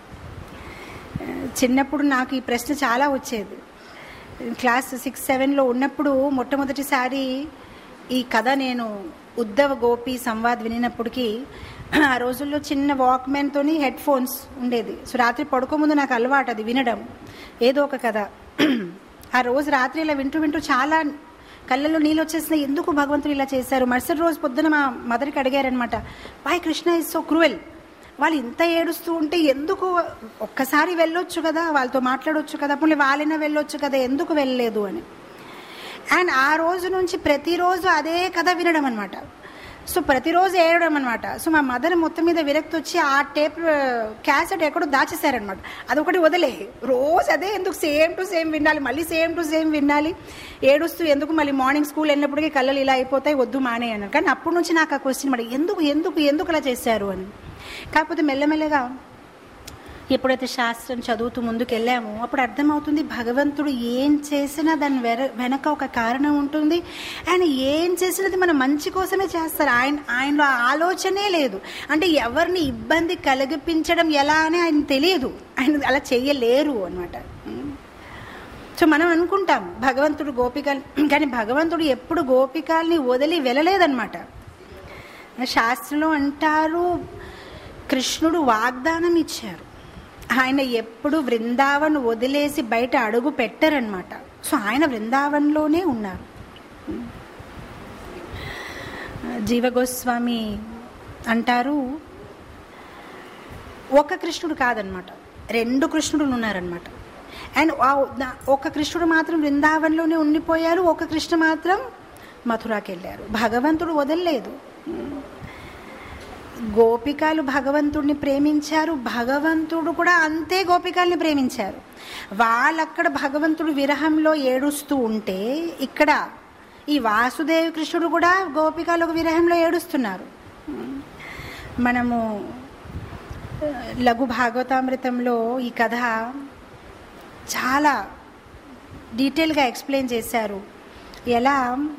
చిన్నప్పుడు నాకు ఈ ప్రశ్న చాలా వచ్చేది క్లాస్ సిక్స్ సెవెన్లో ఉన్నప్పుడు మొట్టమొదటిసారి ఈ కథ నేను ఉద్ధవ గోపి సంవాద్ వినినప్పటికీ ఆ రోజుల్లో చిన్న వాక్మెన్తోని హెడ్ ఫోన్స్ ఉండేది సో రాత్రి పడుకోముందు నాకు అలవాటు అది వినడం ఏదో ఒక కథ ఆ రోజు రాత్రి ఇలా వింటూ వింటూ చాలా కళ్ళల్లో నీళ్ళు వచ్చేసినాయి ఎందుకు భగవంతుడు ఇలా చేశారు మరుసటి రోజు పొద్దున మా మదర్కి అడిగారనమాట వాయ్ కృష్ణ ఇస్ సో క్రూవెల్ వాళ్ళు ఇంత ఏడుస్తూ ఉంటే ఎందుకు ఒక్కసారి వెళ్ళొచ్చు కదా వాళ్ళతో మాట్లాడొచ్చు కదా పోనీ వాళ్ళైనా వెళ్ళొచ్చు కదా ఎందుకు వెళ్ళలేదు అని అండ్ ఆ రోజు నుంచి ప్రతిరోజు అదే కథ వినడం అనమాట సో ప్రతిరోజు ఏడడం అనమాట సో మా మదర్ మొత్తం మీద విరక్తి వచ్చి ఆ టేప్ క్యాసెట్ ఎక్కడో దాచేశారనమాట అదొకటి వదిలే రోజు అదే ఎందుకు సేమ్ టు సేమ్ వినాలి మళ్ళీ సేమ్ టు సేమ్ వినాలి ఏడుస్తూ ఎందుకు మళ్ళీ మార్నింగ్ స్కూల్ వెళ్ళినప్పటికీ కళ్ళలు ఇలా అయిపోతాయి వద్దు మానే అన్నారు కానీ అప్పటి నుంచి నాకు ఆ క్వశ్చన్ మరి ఎందుకు ఎందుకు ఎందుకు అలా చేశారు అని కాకపోతే మెల్లమెల్లగా ఎప్పుడైతే శాస్త్రం చదువుతూ ముందుకు వెళ్ళామో అప్పుడు అర్థమవుతుంది భగవంతుడు ఏం చేసినా దాని వెర వెనక ఒక కారణం ఉంటుంది ఆయన ఏం చేసినది మన మంచి కోసమే చేస్తారు ఆయన ఆయనలో ఆలోచనే లేదు అంటే ఎవరిని ఇబ్బంది కలిగిపించడం ఎలా అని ఆయన తెలియదు ఆయన అలా చేయలేరు అనమాట సో మనం అనుకుంటాం భగవంతుడు గోపికలు కానీ భగవంతుడు ఎప్పుడు గోపికల్ని వదిలి వెళ్ళలేదన్నమాట శాస్త్రంలో అంటారు కృష్ణుడు వాగ్దానం ఇచ్చారు ఆయన ఎప్పుడు బృందావన్ వదిలేసి బయట అడుగు పెట్టారనమాట సో ఆయన బృందావన్లోనే ఉన్నారు జీవగోస్వామి అంటారు ఒక కృష్ణుడు కాదనమాట రెండు కృష్ణుడులు ఉన్నారనమాట అండ్ ఒక కృష్ణుడు మాత్రం బృందావన్లోనే ఉండిపోయారు ఒక కృష్ణ మాత్రం మథురాకి వెళ్ళారు భగవంతుడు వదలలేదు గోపికలు భగవంతుడిని ప్రేమించారు భగవంతుడు కూడా అంతే గోపికల్ని ప్రేమించారు వాళ్ళక్కడ భగవంతుడు విరహంలో ఏడుస్తూ ఉంటే ఇక్కడ ఈ వాసుదేవ కృష్ణుడు కూడా గోపికలకు విరహంలో ఏడుస్తున్నారు మనము లఘు భాగవతామృతంలో ఈ కథ చాలా డీటెయిల్గా ఎక్స్ప్లెయిన్ చేశారు ఎలా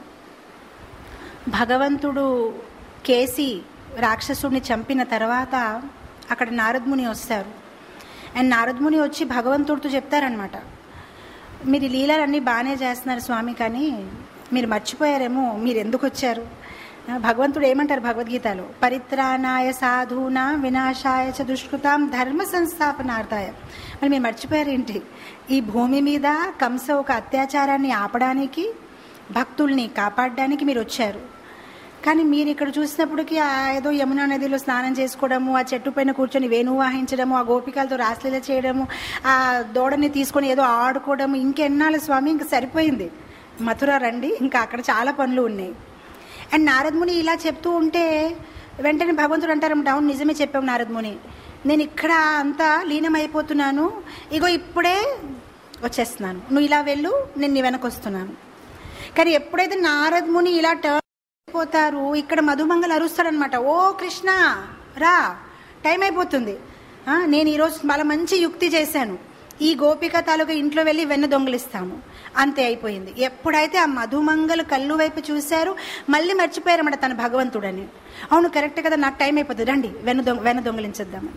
భగవంతుడు కేసి రాక్షసుడిని చంపిన తర్వాత అక్కడ నారదముని వస్తారు అండ్ నారదముని వచ్చి భగవంతుడితో చెప్తారనమాట మీరు ఈ లీలలన్నీ బాగానే చేస్తున్నారు స్వామి కానీ మీరు మర్చిపోయారేమో మీరు ఎందుకు వచ్చారు భగవంతుడు ఏమంటారు భగవద్గీతలో పరిత్రాణాయ సాధూనా వినాశాయ చ దుష్కృతాం ధర్మ సంస్థాపనార్థాయ మరి మీరు మర్చిపోయారేంటి ఈ భూమి మీద కంస ఒక అత్యాచారాన్ని ఆపడానికి భక్తుల్ని కాపాడడానికి మీరు వచ్చారు కానీ మీరు ఇక్కడ చూసినప్పటికీ ఆ ఏదో యమునా నదిలో స్నానం చేసుకోవడము ఆ చెట్టు పైన కూర్చొని వేణువు వాహించడము ఆ గోపికలతో రాసలీల చేయడము ఆ దూడని తీసుకొని ఏదో ఆడుకోవడము ఇంకెన్నాళ్ళు స్వామి ఇంక సరిపోయింది మథుర రండి ఇంకా అక్కడ చాలా పనులు ఉన్నాయి అండ్ నారదముని ఇలా చెప్తూ ఉంటే వెంటనే భగవంతుడు అంటారన్నమాట అవును నిజమే చెప్పాం నారదముని నేను ఇక్కడ అంతా లీనమైపోతున్నాను ఇగో ఇప్పుడే వచ్చేస్తున్నాను నువ్వు ఇలా వెళ్ళు నేను నీ వెనక వస్తున్నాను కానీ ఎప్పుడైతే నారదముని ఇలా టర్న్ అయిపోతారు ఇక్కడ మధుమంగల్ అరుస్తాడనమాట ఓ కృష్ణ రా టైం అయిపోతుంది నేను ఈరోజు చాలా మంచి యుక్తి చేశాను ఈ గోపిక తాలూకా ఇంట్లో వెళ్ళి వెన్న దొంగలిస్తాము అంతే అయిపోయింది ఎప్పుడైతే ఆ మధుమంగలు కళ్ళు వైపు చూశారు మళ్ళీ మర్చిపోయారన్నమాట తన భగవంతుడని అవును కరెక్ట్ కదా నాకు టైం అయిపోతుంది రండి వెన్న దొంగ వెన్న దొంగలించేద్దామని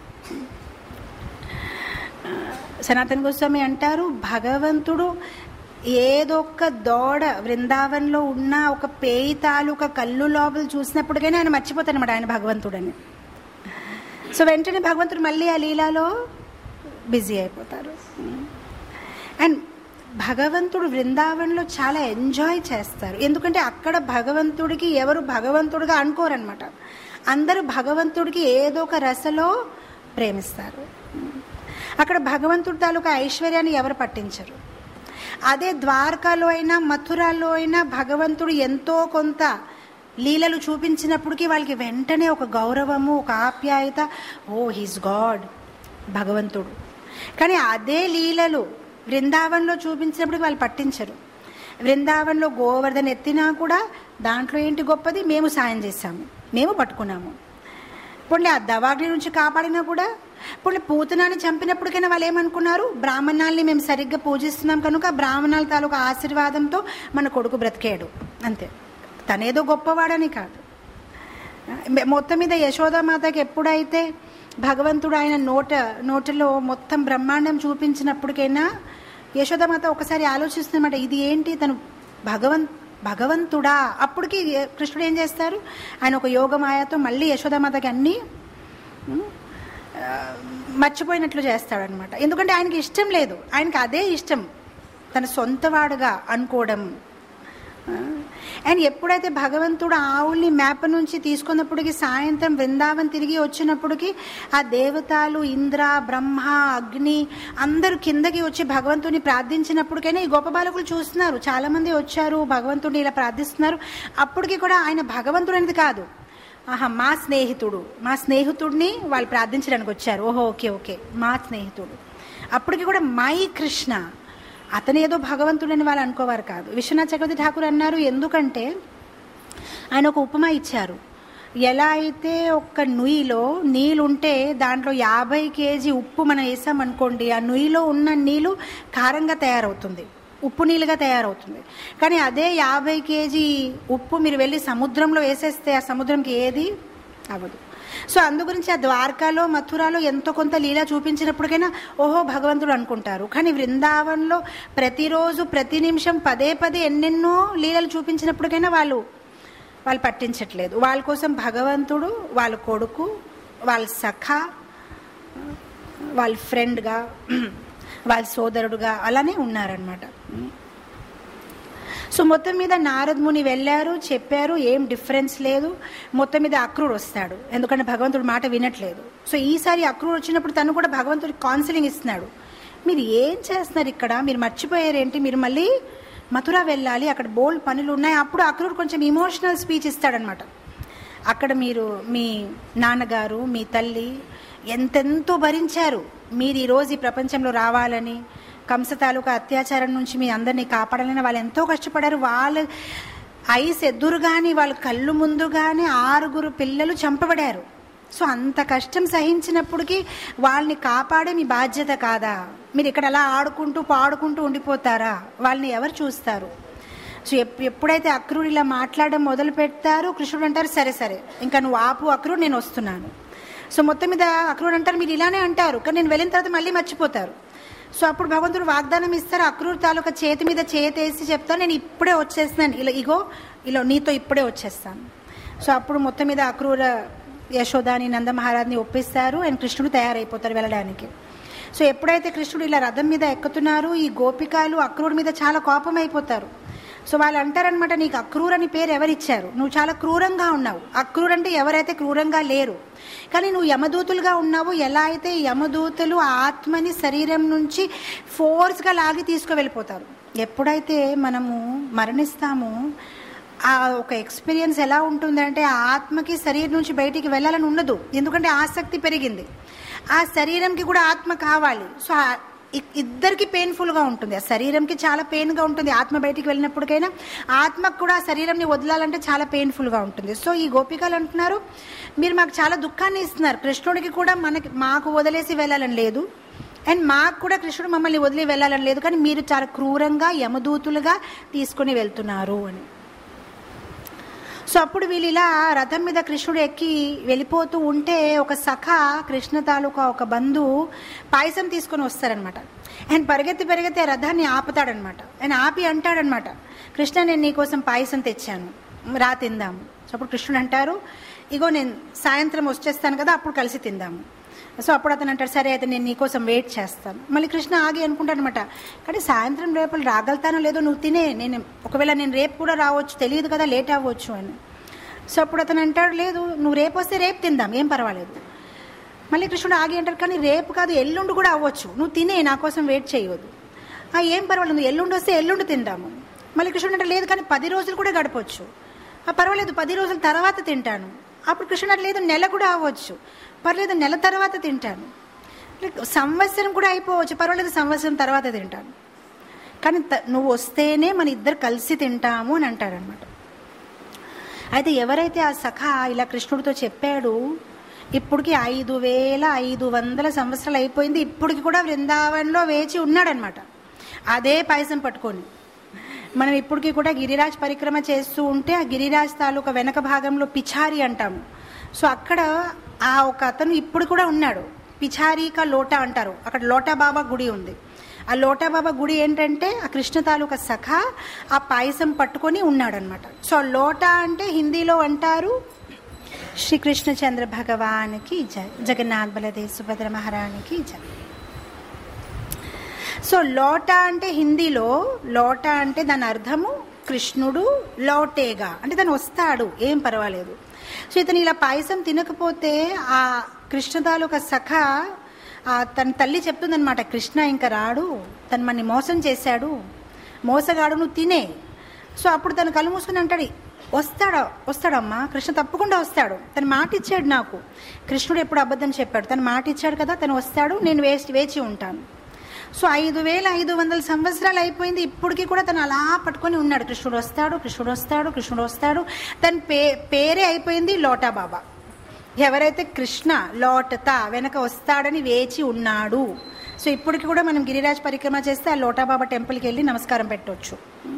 సనాతన గోస్వామి అంటారు భగవంతుడు ఏదో ఒక దోడ బృందావన్లో ఉన్న ఒక పేయి తాలూకా కళ్ళు లోపల చూసినప్పటికైనా ఆయన మర్చిపోతానమాట ఆయన భగవంతుడని సో వెంటనే భగవంతుడు మళ్ళీ ఆ లీలాలో బిజీ అయిపోతారు అండ్ భగవంతుడు బృందావనంలో చాలా ఎంజాయ్ చేస్తారు ఎందుకంటే అక్కడ భగవంతుడికి ఎవరు భగవంతుడిగా అనుకోరనమాట అందరూ భగవంతుడికి ఏదో ఒక రసలో ప్రేమిస్తారు అక్కడ భగవంతుడి తాలూకా ఐశ్వర్యాన్ని ఎవరు పట్టించరు అదే ద్వారకాలో అయినా మథురాలో అయినా భగవంతుడు ఎంతో కొంత లీలలు చూపించినప్పటికీ వాళ్ళకి వెంటనే ఒక గౌరవము ఒక ఆప్యాయత ఓ హీస్ గాడ్ భగవంతుడు కానీ అదే లీలలు బృందావనంలో చూపించినప్పటికీ వాళ్ళు పట్టించరు బృందావనంలో గోవర్ధన్ ఎత్తినా కూడా దాంట్లో ఏంటి గొప్పది మేము సాయం చేశాము మేము పట్టుకున్నాము ఇప్పుడు ఆ దవాగ్ని నుంచి కాపాడినా కూడా ఇప్పుడు పూతనాన్ని చంపినప్పటికైనా వాళ్ళు ఏమనుకున్నారు బ్రాహ్మణాల్ని మేము సరిగ్గా పూజిస్తున్నాం కనుక బ్రాహ్మణాల తాలూకా ఆశీర్వాదంతో మన కొడుకు బ్రతికాడు అంతే తనేదో గొప్పవాడని కాదు మొత్తం మీద యశోదామాతకి ఎప్పుడైతే భగవంతుడు ఆయన నోట నోటలో మొత్తం బ్రహ్మాండం చూపించినప్పటికైనా యశోదామాత ఒకసారి ఆలోచిస్తున్నమాట ఇది ఏంటి తను భగవంత్ భగవంతుడా అప్పటికి కృష్ణుడు ఏం చేస్తారు ఆయన ఒక యోగమాయతో మళ్ళీ యశోదామాతకి అన్నీ ఉమ్, ఆ, మర్చిపోయినట్లు చేస్తాడనమాట ఎందుకంటే ఆయనకి ఇష్టం లేదు ఆయనకి అదే ఇష్టం తన సొంతవాడుగా అనుకోవడం అండ్ ఎప్పుడైతే భగవంతుడు ఆవుల్ని మేప నుంచి తీసుకున్నప్పటికి సాయంత్రం బృందావన్ తిరిగి వచ్చినప్పటికి ఆ దేవతలు ఇంద్ర బ్రహ్మ అగ్ని అందరూ కిందకి వచ్చి భగవంతుని ప్రార్థించినప్పటికైనా ఈ గొప్ప బాలకులు చూస్తున్నారు చాలా మంది వచ్చారు భగవంతుడిని ఇలా ప్రార్థిస్తున్నారు అప్పటికి కూడా ఆయన భగవంతుడు అనేది కాదు ఆహా మా స్నేహితుడు మా స్నేహితుడిని వాళ్ళు ప్రార్థించడానికి వచ్చారు ఓహో ఓకే ఓకే మా స్నేహితుడు అప్పటికి కూడా మై కృష్ణ అతను ఏదో భగవంతుడని వాళ్ళు అనుకోవారు కాదు విశ్వనాథ్ చక్రవర్తి ఠాకూర్ అన్నారు ఎందుకంటే ఆయన ఒక ఉపమా ఇచ్చారు ఎలా అయితే ఒక్క నుయ్యిలో నీళ్ళు ఉంటే దాంట్లో యాభై కేజీ ఉప్పు మనం వేసామనుకోండి ఆ నుయ్యిలో ఉన్న నీళ్ళు కారంగా తయారవుతుంది ఉప్పు నీళ్ళుగా తయారవుతుంది కానీ అదే యాభై కేజీ ఉప్పు మీరు వెళ్ళి సముద్రంలో వేసేస్తే ఆ సముద్రంకి ఏది అవ్వదు సో అందు గురించి ఆ ద్వారకాలో మథురాలో ఎంతో కొంత లీల చూపించినప్పటికైనా ఓహో భగవంతుడు అనుకుంటారు కానీ బృందావనంలో ప్రతిరోజు ప్రతి నిమిషం పదే పదే ఎన్నెన్నో లీలలు చూపించినప్పటికైనా వాళ్ళు వాళ్ళు పట్టించట్లేదు వాళ్ళ కోసం భగవంతుడు వాళ్ళ కొడుకు వాళ్ళ సఖ వాళ్ళ ఫ్రెండ్గా వాళ్ళ సోదరుడుగా అలానే ఉన్నారనమాట సో మొత్తం మీద నారద్ ముని వెళ్ళారు చెప్పారు ఏం డిఫరెన్స్ లేదు మొత్తం మీద అక్రూర్ వస్తాడు ఎందుకంటే భగవంతుడు మాట వినట్లేదు సో ఈసారి అక్రూర్ వచ్చినప్పుడు తను కూడా భగవంతుడికి కౌన్సిలింగ్ ఇస్తున్నాడు మీరు ఏం చేస్తున్నారు ఇక్కడ మీరు మర్చిపోయారేంటి మీరు మళ్ళీ మథుర వెళ్ళాలి అక్కడ బోల్డ్ పనులు ఉన్నాయి అప్పుడు అక్రూర్ కొంచెం ఇమోషనల్ స్పీచ్ ఇస్తాడనమాట అక్కడ మీరు మీ నాన్నగారు మీ తల్లి ఎంతెంతో భరించారు మీరు ఈరోజు ఈ ప్రపంచంలో రావాలని కంస తాలూకా అత్యాచారం నుంచి మీ అందరినీ కాపాడాలని వాళ్ళు ఎంతో కష్టపడారు వాళ్ళ ఐస్ ఎదురుగాని వాళ్ళ కళ్ళు ముందుగానే ఆరుగురు పిల్లలు చంపబడారు సో అంత కష్టం సహించినప్పటికీ వాళ్ళని కాపాడే మీ బాధ్యత కాదా మీరు ఇక్కడ అలా ఆడుకుంటూ పాడుకుంటూ ఉండిపోతారా వాళ్ళని ఎవరు చూస్తారు సో ఎప్- ఎప్పుడైతే అక్రూరు ఇలా మాట్లాడడం మొదలు పెడతారో కృష్ణుడు అంటారు సరే సరే ఇంకా నువ్వు ఆపు అక్రూరు నేను వస్తున్నాను సో మొత్తం మీద అక్రూరు అంటారు మీరు ఇలానే అంటారు కానీ నేను వెళ్ళిన తర్వాత మళ్ళీ మర్చిపోతారు సో అప్పుడు భగవంతుడు వాగ్దానం ఇస్తారు అక్రూరు తాలూకా చేతి మీద చేతేసి చెప్తాను నేను ఇప్పుడే వచ్చేస్తున్నాను ఇలా ఇగో ఇలా నీతో ఇప్పుడే వచ్చేస్తాను సో అప్పుడు మొత్తం మీద అక్రూర యశోదాని నందమహారాజ్ని ఒప్పిస్తారు అండ్ కృష్ణుడు తయారైపోతారు వెళ్ళడానికి సో ఎప్పుడైతే కృష్ణుడు ఇలా రథం మీద ఎక్కుతున్నారు ఈ గోపికాలు అక్రూరు మీద చాలా కోపం అయిపోతారు సో వాళ్ళు అంటారనమాట నీకు అక్రూర్ అని పేరు ఎవరిచ్చారు నువ్వు చాలా క్రూరంగా ఉన్నావు అక్రూర్ అంటే ఎవరైతే క్రూరంగా లేరు కానీ నువ్వు యమదూతులుగా ఉన్నావు ఎలా అయితే యమదూతలు ఆ ఆత్మని శరీరం నుంచి ఫోర్స్గా లాగి తీసుకువెళ్ళిపోతారు ఎప్పుడైతే మనము మరణిస్తామో ఆ ఒక ఎక్స్పీరియన్స్ ఎలా ఉంటుందంటే ఆ ఆత్మకి శరీరం నుంచి బయటికి వెళ్ళాలని ఉండదు ఎందుకంటే ఆసక్తి పెరిగింది ఆ శరీరంకి కూడా ఆత్మ కావాలి సో ఆ ఇ- ఇద్దరికి పెయిన్ఫుల్గా ఉంటుంది ఆ శరీరంకి చాలా పెయిన్గా ఉంటుంది ఆత్మ బయటికి వెళ్ళినప్పటికైనా ఆత్మకు కూడా ఆ శరీరంని వదలాలంటే చాలా పెయిన్ఫుల్గా ఉంటుంది సో ఈ గోపికలు అంటున్నారు మీరు మాకు చాలా దుఃఖాన్ని ఇస్తున్నారు కృష్ణుడికి కూడా మనకి మాకు వదిలేసి వెళ్ళాలని లేదు అండ్ మాకు కూడా కృష్ణుడు మమ్మల్ని వదిలి వెళ్ళాలని లేదు కానీ మీరు చాలా క్రూరంగా యమదూతులుగా తీసుకొని వెళ్తున్నారు అని సో అప్పుడు వీళ్ళు ఇలా రథం మీద కృష్ణుడు ఎక్కి వెళ్ళిపోతూ ఉంటే ఒక సఖ కృష్ణ తాలూకా ఒక బంధు పాయసం తీసుకొని వస్తారనమాట ఆయన పరిగెత్తి పరిగెత్తి ఆ రథాన్ని ఆపుతాడనమాట ఆయన ఆపి అంటాడనమాట కృష్ణ నేను నీకోసం పాయసం తెచ్చాను రా తిందాము సో అప్పుడు కృష్ణుడు అంటారు ఇగో నేను సాయంత్రం వచ్చేస్తాను కదా అప్పుడు కలిసి తిందాము సో అప్పుడు అతను అంటాడు సరే అయితే నేను నీకోసం వెయిట్ చేస్తాను మళ్ళీ కృష్ణ ఆగి అనుకుంటాడు అనమాట కానీ సాయంత్రం రేపు రాగలుగుతానో లేదో నువ్వు తినే నేను ఒకవేళ నేను రేపు కూడా రావచ్చు తెలియదు కదా లేట్ అవ్వచ్చు అని సో అప్పుడు అతను అంటాడు లేదు నువ్వు రేపు వస్తే రేపు తిందాం ఏం పర్వాలేదు మళ్ళీ కృష్ణుడు ఆగి అంటారు కానీ రేపు కాదు ఎల్లుండి కూడా అవ్వచ్చు నువ్వు తినే నా కోసం వెయిట్ చేయవద్దు "ఆ, ఏం పర్వాలేదు నువ్వు ఎల్లుండి వస్తే ఎల్లుండి తిందాము మళ్ళీ కృష్ణుడు అంటే లేదు కానీ పది రోజులు కూడా గడపవచ్చు "ఆ, పర్వాలేదు పది రోజుల తర్వాత తింటాను అప్పుడు కృష్ణుడు అంటే, లేదు నెల కూడా అవ్వచ్చు పర్లేదు నెల తర్వాత తింటాను "లైక్ సంవత్సరం కూడా అయిపోవచ్చు పర్వాలేదు సంవత్సరం తర్వాత తింటాను కానీ త- నువ్వు వస్తేనే మన ఇద్దరు కలిసి తింటాము అని అంటాడనమాట అయితే ఎవరైతే ఆ సఖ ఇలా కృష్ణుడితో చెప్పాడు ఇప్పటికి ఐదు వేల ఐదు వందల సంవత్సరాలు అయిపోయింది ఇప్పటికి కూడా బృందావనంలో వేచి ఉన్నాడనమాట అదే పాయసం పట్టుకొని మనం ఇప్పటికి కూడా గిరిరాజ్ పరిక్రమ చేస్తూ ఉంటే ఆ గిరిరాజ్ తాలూకా వెనక భాగంలో పిచారి అంటాము సో అక్కడ ఆ ఒక అతను ఇప్పుడు కూడా ఉన్నాడు పిచారీక లోటా అంటారు అక్కడ లోటా బాబా గుడి ఉంది ఆ లోటా బాబా గుడి ఏంటంటే ఆ కృష్ణ తాలూకా సఖ ఆ పాయసం పట్టుకొని ఉన్నాడనమాట సో లోటా అంటే హిందీలో అంటారు శ్రీకృష్ణచంద్ర భగవానికి జయ జగన్నాథ్ బలదేవ్ సుభద్ర మహారాణికి జయ సో లోటా అంటే హిందీలో లోటా అంటే దాని అర్థము కృష్ణుడు లోటేగా అంటే తను వస్తాడు ఏం పర్వాలేదు సో ఇతను ఇలా పాయసం తినకపోతే ఆ కృష్ణ తాలూకా సఖ ఆ తన తల్లి చెప్తుందనమాట కృష్ణ ఇంకా రాడు తను మనని మోసం చేశాడు మోసగాడు నువ్వు తినే సో అప్పుడు తను కళ్ళు మూసుకుని అంటాడు వస్తాడా వస్తాడమ్మా కృష్ణ తప్పకుండా వస్తాడు తను మాట ఇచ్చాడు నాకు కృష్ణుడు ఎప్పుడు అబద్ధం చెప్పాడు తను మాట ఇచ్చాడు కదా తను వస్తాడు నేను వేచి వేచి ఉంటాను సో ఐదు వేల ఐదు వందల సంవత్సరాలు అయిపోయింది ఇప్పటికీ కూడా తను అలా పట్టుకొని ఉన్నాడు కృష్ణుడు వస్తాడు కృష్ణుడు వస్తాడు కృష్ణుడు వస్తాడు తన పే పేరే అయిపోయింది లోటా బాబా ఎవరైతే కృష్ణ లోటత వెనక వస్తాడని వేచి ఉన్నాడు సో ఇప్పటికి కూడా మనం గిరిరాజ్ పరిక్రమ చేస్తే ఆ లోటా బాబా టెంపుల్కి వెళ్ళి నమస్కారం పెట్టవచ్చు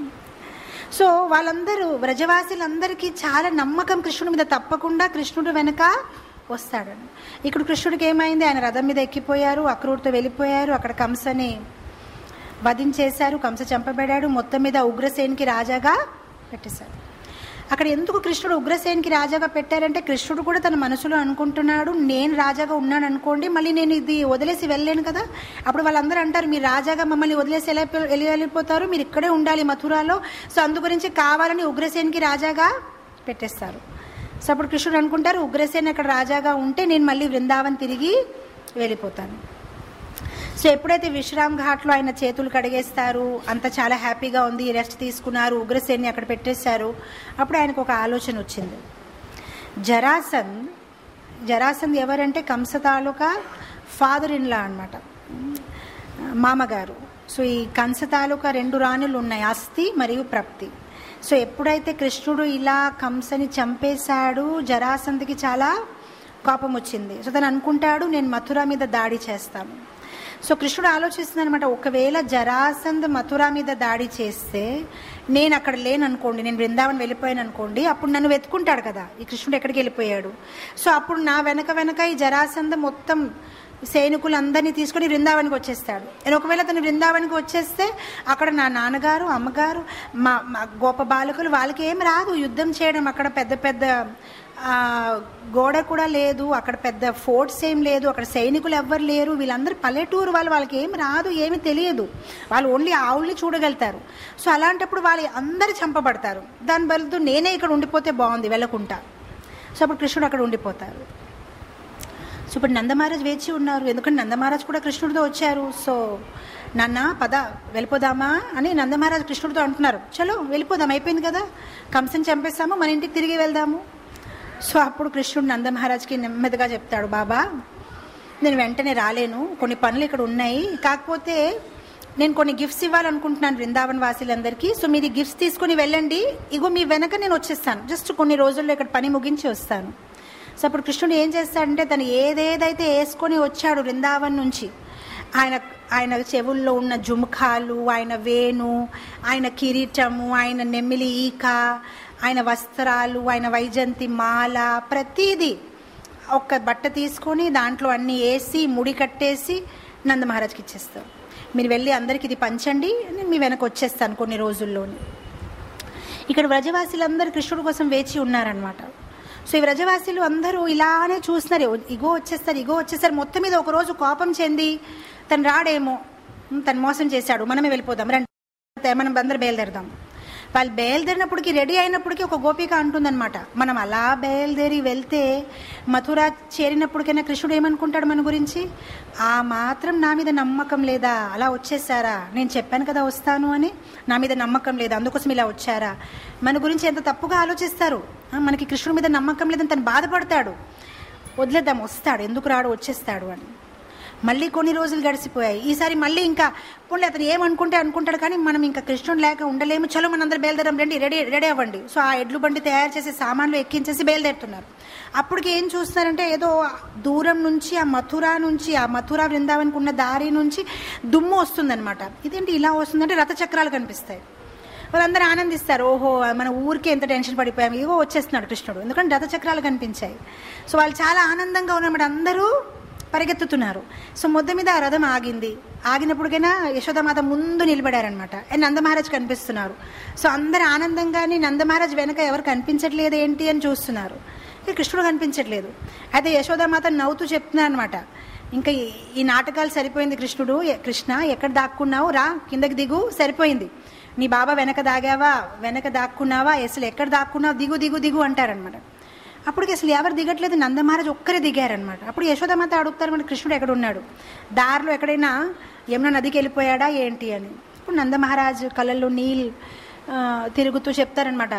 సో వాళ్ళందరూ వ్రజవాసులందరికీ చాలా నమ్మకం కృష్ణుడి మీద తప్పకుండా కృష్ణుడు వెనక వస్తాడని ఇక్కడ కృష్ణుడికి ఏమైంది ఆయన రథం మీద ఎక్కిపోయారు అక్రూర్తో వెళ్ళిపోయారు అక్కడ కంసని వధించేశారు కంస చంపబడాడు మొత్తం మీద ఉగ్రసేనికి రాజాగా పెట్టేశారు అక్కడ ఎందుకు కృష్ణుడు ఉగ్రసేనికి రాజాగా పెట్టారంటే కృష్ణుడు కూడా తన మనసులో అనుకుంటున్నాడు నేను రాజాగా ఉన్నాను అనుకోండి మళ్ళీ నేను ఇది వదిలేసి వెళ్ళలేను కదా అప్పుడు వాళ్ళందరూ అంటారు మీరు రాజాగా మమ్మల్ని వదిలేసి ఎలా వెళ్ళి వెళ్ళిపోతారు మీరు ఇక్కడే ఉండాలి మథురాలో సో అందు గురించి కావాలని ఉగ్రసేనికి రాజాగా పెట్టేస్తారు సో అప్పుడు కృష్ణుడు అనుకుంటారు ఉగ్రసేన అక్కడ రాజాగా ఉంటే నేను మళ్ళీ బృందావన్ తిరిగి వెళ్ళిపోతాను సో ఎప్పుడైతే విశ్రామ్ ఘాట్లో ఆయన చేతులు కడిగేస్తారు అంత చాలా హ్యాపీగా ఉంది రెస్ట్ తీసుకున్నారు ఉగ్రసేన్ని అక్కడ పెట్టేశారు అప్పుడు ఆయనకు ఒక ఆలోచన వచ్చింది జరాసంద్ జరాసంద్ ఎవరంటే కంస తాలూకా ఫాదర్ ఇన్లా అనమాట మామగారు సో ఈ కంస తాలూకా రెండు రాణులు ఉన్నాయి అస్థి మరియు ప్రప్తి సో ఎప్పుడైతే కృష్ణుడు ఇలా కంసని చంపేశాడు జరాసంద్కి చాలా కోపం వచ్చింది సో తను అనుకుంటాడు నేను మథుర మీద దాడి చేస్తాను సో కృష్ణుడు ఆలోచిస్తుంది అనమాట ఒకవేళ జరాసంద్ మథుర మీద దాడి చేస్తే నేను అక్కడ లేను అనుకోండి నేను బృందావన్ వెళ్ళిపోయాను అనుకోండి అప్పుడు నన్ను వెతుకుంటాడు కదా ఈ కృష్ణుడు ఎక్కడికి వెళ్ళిపోయాడు సో అప్పుడు నా వెనక వెనక ఈ జరాసంద మొత్తం సైనికులందరినీ తీసుకొని బృందావనికి వచ్చేస్తాడు నేను ఒకవేళ తను బృందావనికి వచ్చేస్తే అక్కడ నా నాన్నగారు అమ్మగారు మా మా గోప బాలకులు వాళ్ళకి ఏం రాదు యుద్ధం చేయడం అక్కడ పెద్ద పెద్ద ఆ, గోడ కూడా లేదు అక్కడ పెద్ద ఫోర్ట్స్ ఏం లేదు అక్కడ సైనికులు ఎవ్వరు లేరు వీళ్ళందరూ పల్లెటూరు వాళ్ళు వాళ్ళకి ఏం రాదు ఏమి తెలియదు వాళ్ళు ఓన్లీ ఆవుల్ని చూడగలుగుతారు సో అలాంటప్పుడు వాళ్ళు అందరు చంపబడతారు దాని బదులు నేనే ఇక్కడ ఉండిపోతే బాగుంది వెళ్ళకుంటా సో అప్పుడు కృష్ణుడు అక్కడ ఉండిపోతారు సో ఇప్పుడు నందమహారాజ్ వేచి ఉన్నారు ఎందుకంటే నందమహారాజ్ కూడా కృష్ణుడితో వచ్చారు సో నాన్న పద వెళ్ళిపోదామా అని నందమహారాజ్ కృష్ణుడితో అంటున్నారు చలో వెళ్ళిపోదాం అయిపోయింది కదా కంసని చంపేస్తాము మన ఇంటికి తిరిగి వెళ్దాము సో అప్పుడు కృష్ణుడు నందమహారాజ్కి నెమ్మదిగా చెప్తాడు బాబా నేను వెంటనే రాలేను కొన్ని పనులు ఇక్కడ ఉన్నాయి కాకపోతే నేను కొన్ని గిఫ్ట్స్ ఇవ్వాలనుకుంటున్నాను బృందావన్ వాసులందరికీ సో మీరు ఈ గిఫ్ట్స్ తీసుకుని వెళ్ళండి ఇగో మీ వెనక నేను వచ్చేస్తాను జస్ట్ కొన్ని రోజుల్లో ఇక్కడ పని ముగించి వస్తాను సో అప్పుడు కృష్ణుడు ఏం చేస్తాడంటే తను ఏదేదైతే వేసుకొని వచ్చాడు బృందావన్ నుంచి ఆయన ఆయన చెవుల్లో ఉన్న జుముఖాలు ఆయన వేణు ఆయన కిరీటము ఆయన నెమ్మిలి ఈక ఆయన వస్త్రాలు ఆయన వైజంతి మాల ప్రతీది ఒక్క బట్ట తీసుకొని దాంట్లో అన్నీ వేసి ముడి కట్టేసి నంద మహారాజ్కి ఇచ్చేస్తాం మీరు వెళ్ళి అందరికి ఇది పంచండి నేను మీ వెనక వచ్చేస్తాను కొన్ని రోజుల్లోని ఇక్కడ వ్రజవాసులందరూ కృష్ణుడి కోసం వేచి ఉన్నారనమాట సో ఈ వ్రజవాసీలు అందరూ ఇలానే చూస్తున్నారు ఇగో వచ్చేస్తారు ఇగో వచ్చేస్తారు మొత్తం మీద ఒక రోజు కోపం చెంది తను రాడేమో ఉమ్, తను మోసం చేశాడు మనమే వెళ్ళిపోదాం రండి మనం అందరు బయలుదేరదాం వాళ్ళు బయలుదేరినప్పటికి రెడీ అయినప్పటికీ ఒక గోపిక అంటుందన్నమాట మనం అలా బయలుదేరి వెళ్తే మథుర చేరినప్పటికైనా కృష్ణుడు ఏమనుకుంటాడు మన గురించి ఆ మాత్రం నా మీద నమ్మకం లేదా అలా వచ్చేసారా నేను చెప్పాను కదా వస్తాను అని నా మీద నమ్మకం లేదా అందుకోసం ఇలా వచ్చారా మన గురించి ఎంత తప్పుగా ఆలోచిస్తారు ఆ, మనకి కృష్ణుడి మీద నమ్మకం లేదని తను బాధపడతాడు వదిలేద్దాం వస్తాడు ఎందుకు రాడు వచ్చేస్తాడు అని మళ్ళీ కొన్ని రోజులు గడిచిపోయాయి ఈసారి మళ్ళీ ఇంకా పోన్లే అతను ఏమనుకుంటే అనుకుంటాడు కానీ మనం ఇంకా కృష్ణుడు లేక ఉండలేము చలో మన అందరు బయలుదేరం రండి రెడీ రెడీ అవ్వండి సో ఆ ఎడ్లు బండి తయారు చేసి సామాన్లు ఎక్కించేసి బయలుదేరుతున్నారు అప్పటికి ఏం చూస్తారంటే ఏదో దూరం నుంచి ఆ మథుర నుంచి ఆ మథుర బృందావనికి ఉన్న దారి నుంచి దుమ్ము వస్తుందన్నమాట ఇదేంటి ఇలా వస్తుందంటే రథచక్రాలు కనిపిస్తాయి వాళ్ళందరూ ఆనందిస్తారు ఓహో మన ఊరికి ఎంత టెన్షన్ పడిపోయాం ఇగో వచ్చేస్తున్నాడు కృష్ణుడు ఎందుకంటే రథచక్రాలు కనిపించాయి సో వాళ్ళు చాలా ఆనందంగా ఉన్నమాట అందరూ పరిగెత్తుతున్నారు సో మొద్ద మీద ఆ రథం ఆగింది ఆగినప్పటికైనా యశోదమాత ముందు నిలబడారనమాట అండ్ నందమహారాజ్ కనిపిస్తున్నారు సో అందరు ఆనందంగాని నందమహారాజ్ వెనక ఎవరు కనిపించట్లేదు ఏంటి అని చూస్తున్నారు ఇక కృష్ణుడు కనిపించట్లేదు అయితే యశోదామాత నవ్వుతూ చెప్తున్నారు అనమాట ఇంకా ఈ- ఈ నాటకాలు సరిపోయింది కృష్ణుడు ఎ- కృష్ణ ఎక్కడ దాక్కున్నావు రా కిందకి దిగు సరిపోయింది నీ బాబా వెనక దాగావా వెనక దాక్కున్నావా అసలు ఎక్కడ దాక్కున్నావు దిగు దిగు దిగు అంటారనమాట అప్పటికి అసలు ఎవరు దిగట్లేదు నందమహారాజ్ ఒక్కరే దిగారనమాట అప్పుడు యశోదమాత అడుగుతారు మన కృష్ణుడు ఎక్కడ ఉన్నాడు దారిలో ఎక్కడైనా యమున నదికి వెళ్ళిపోయాడా ఏంటి అని ఇప్పుడు నందమహారాజ్ కళ్ళల్లో నీళ్ళు ఆ, తిరుగుతూ చెప్తారనమాట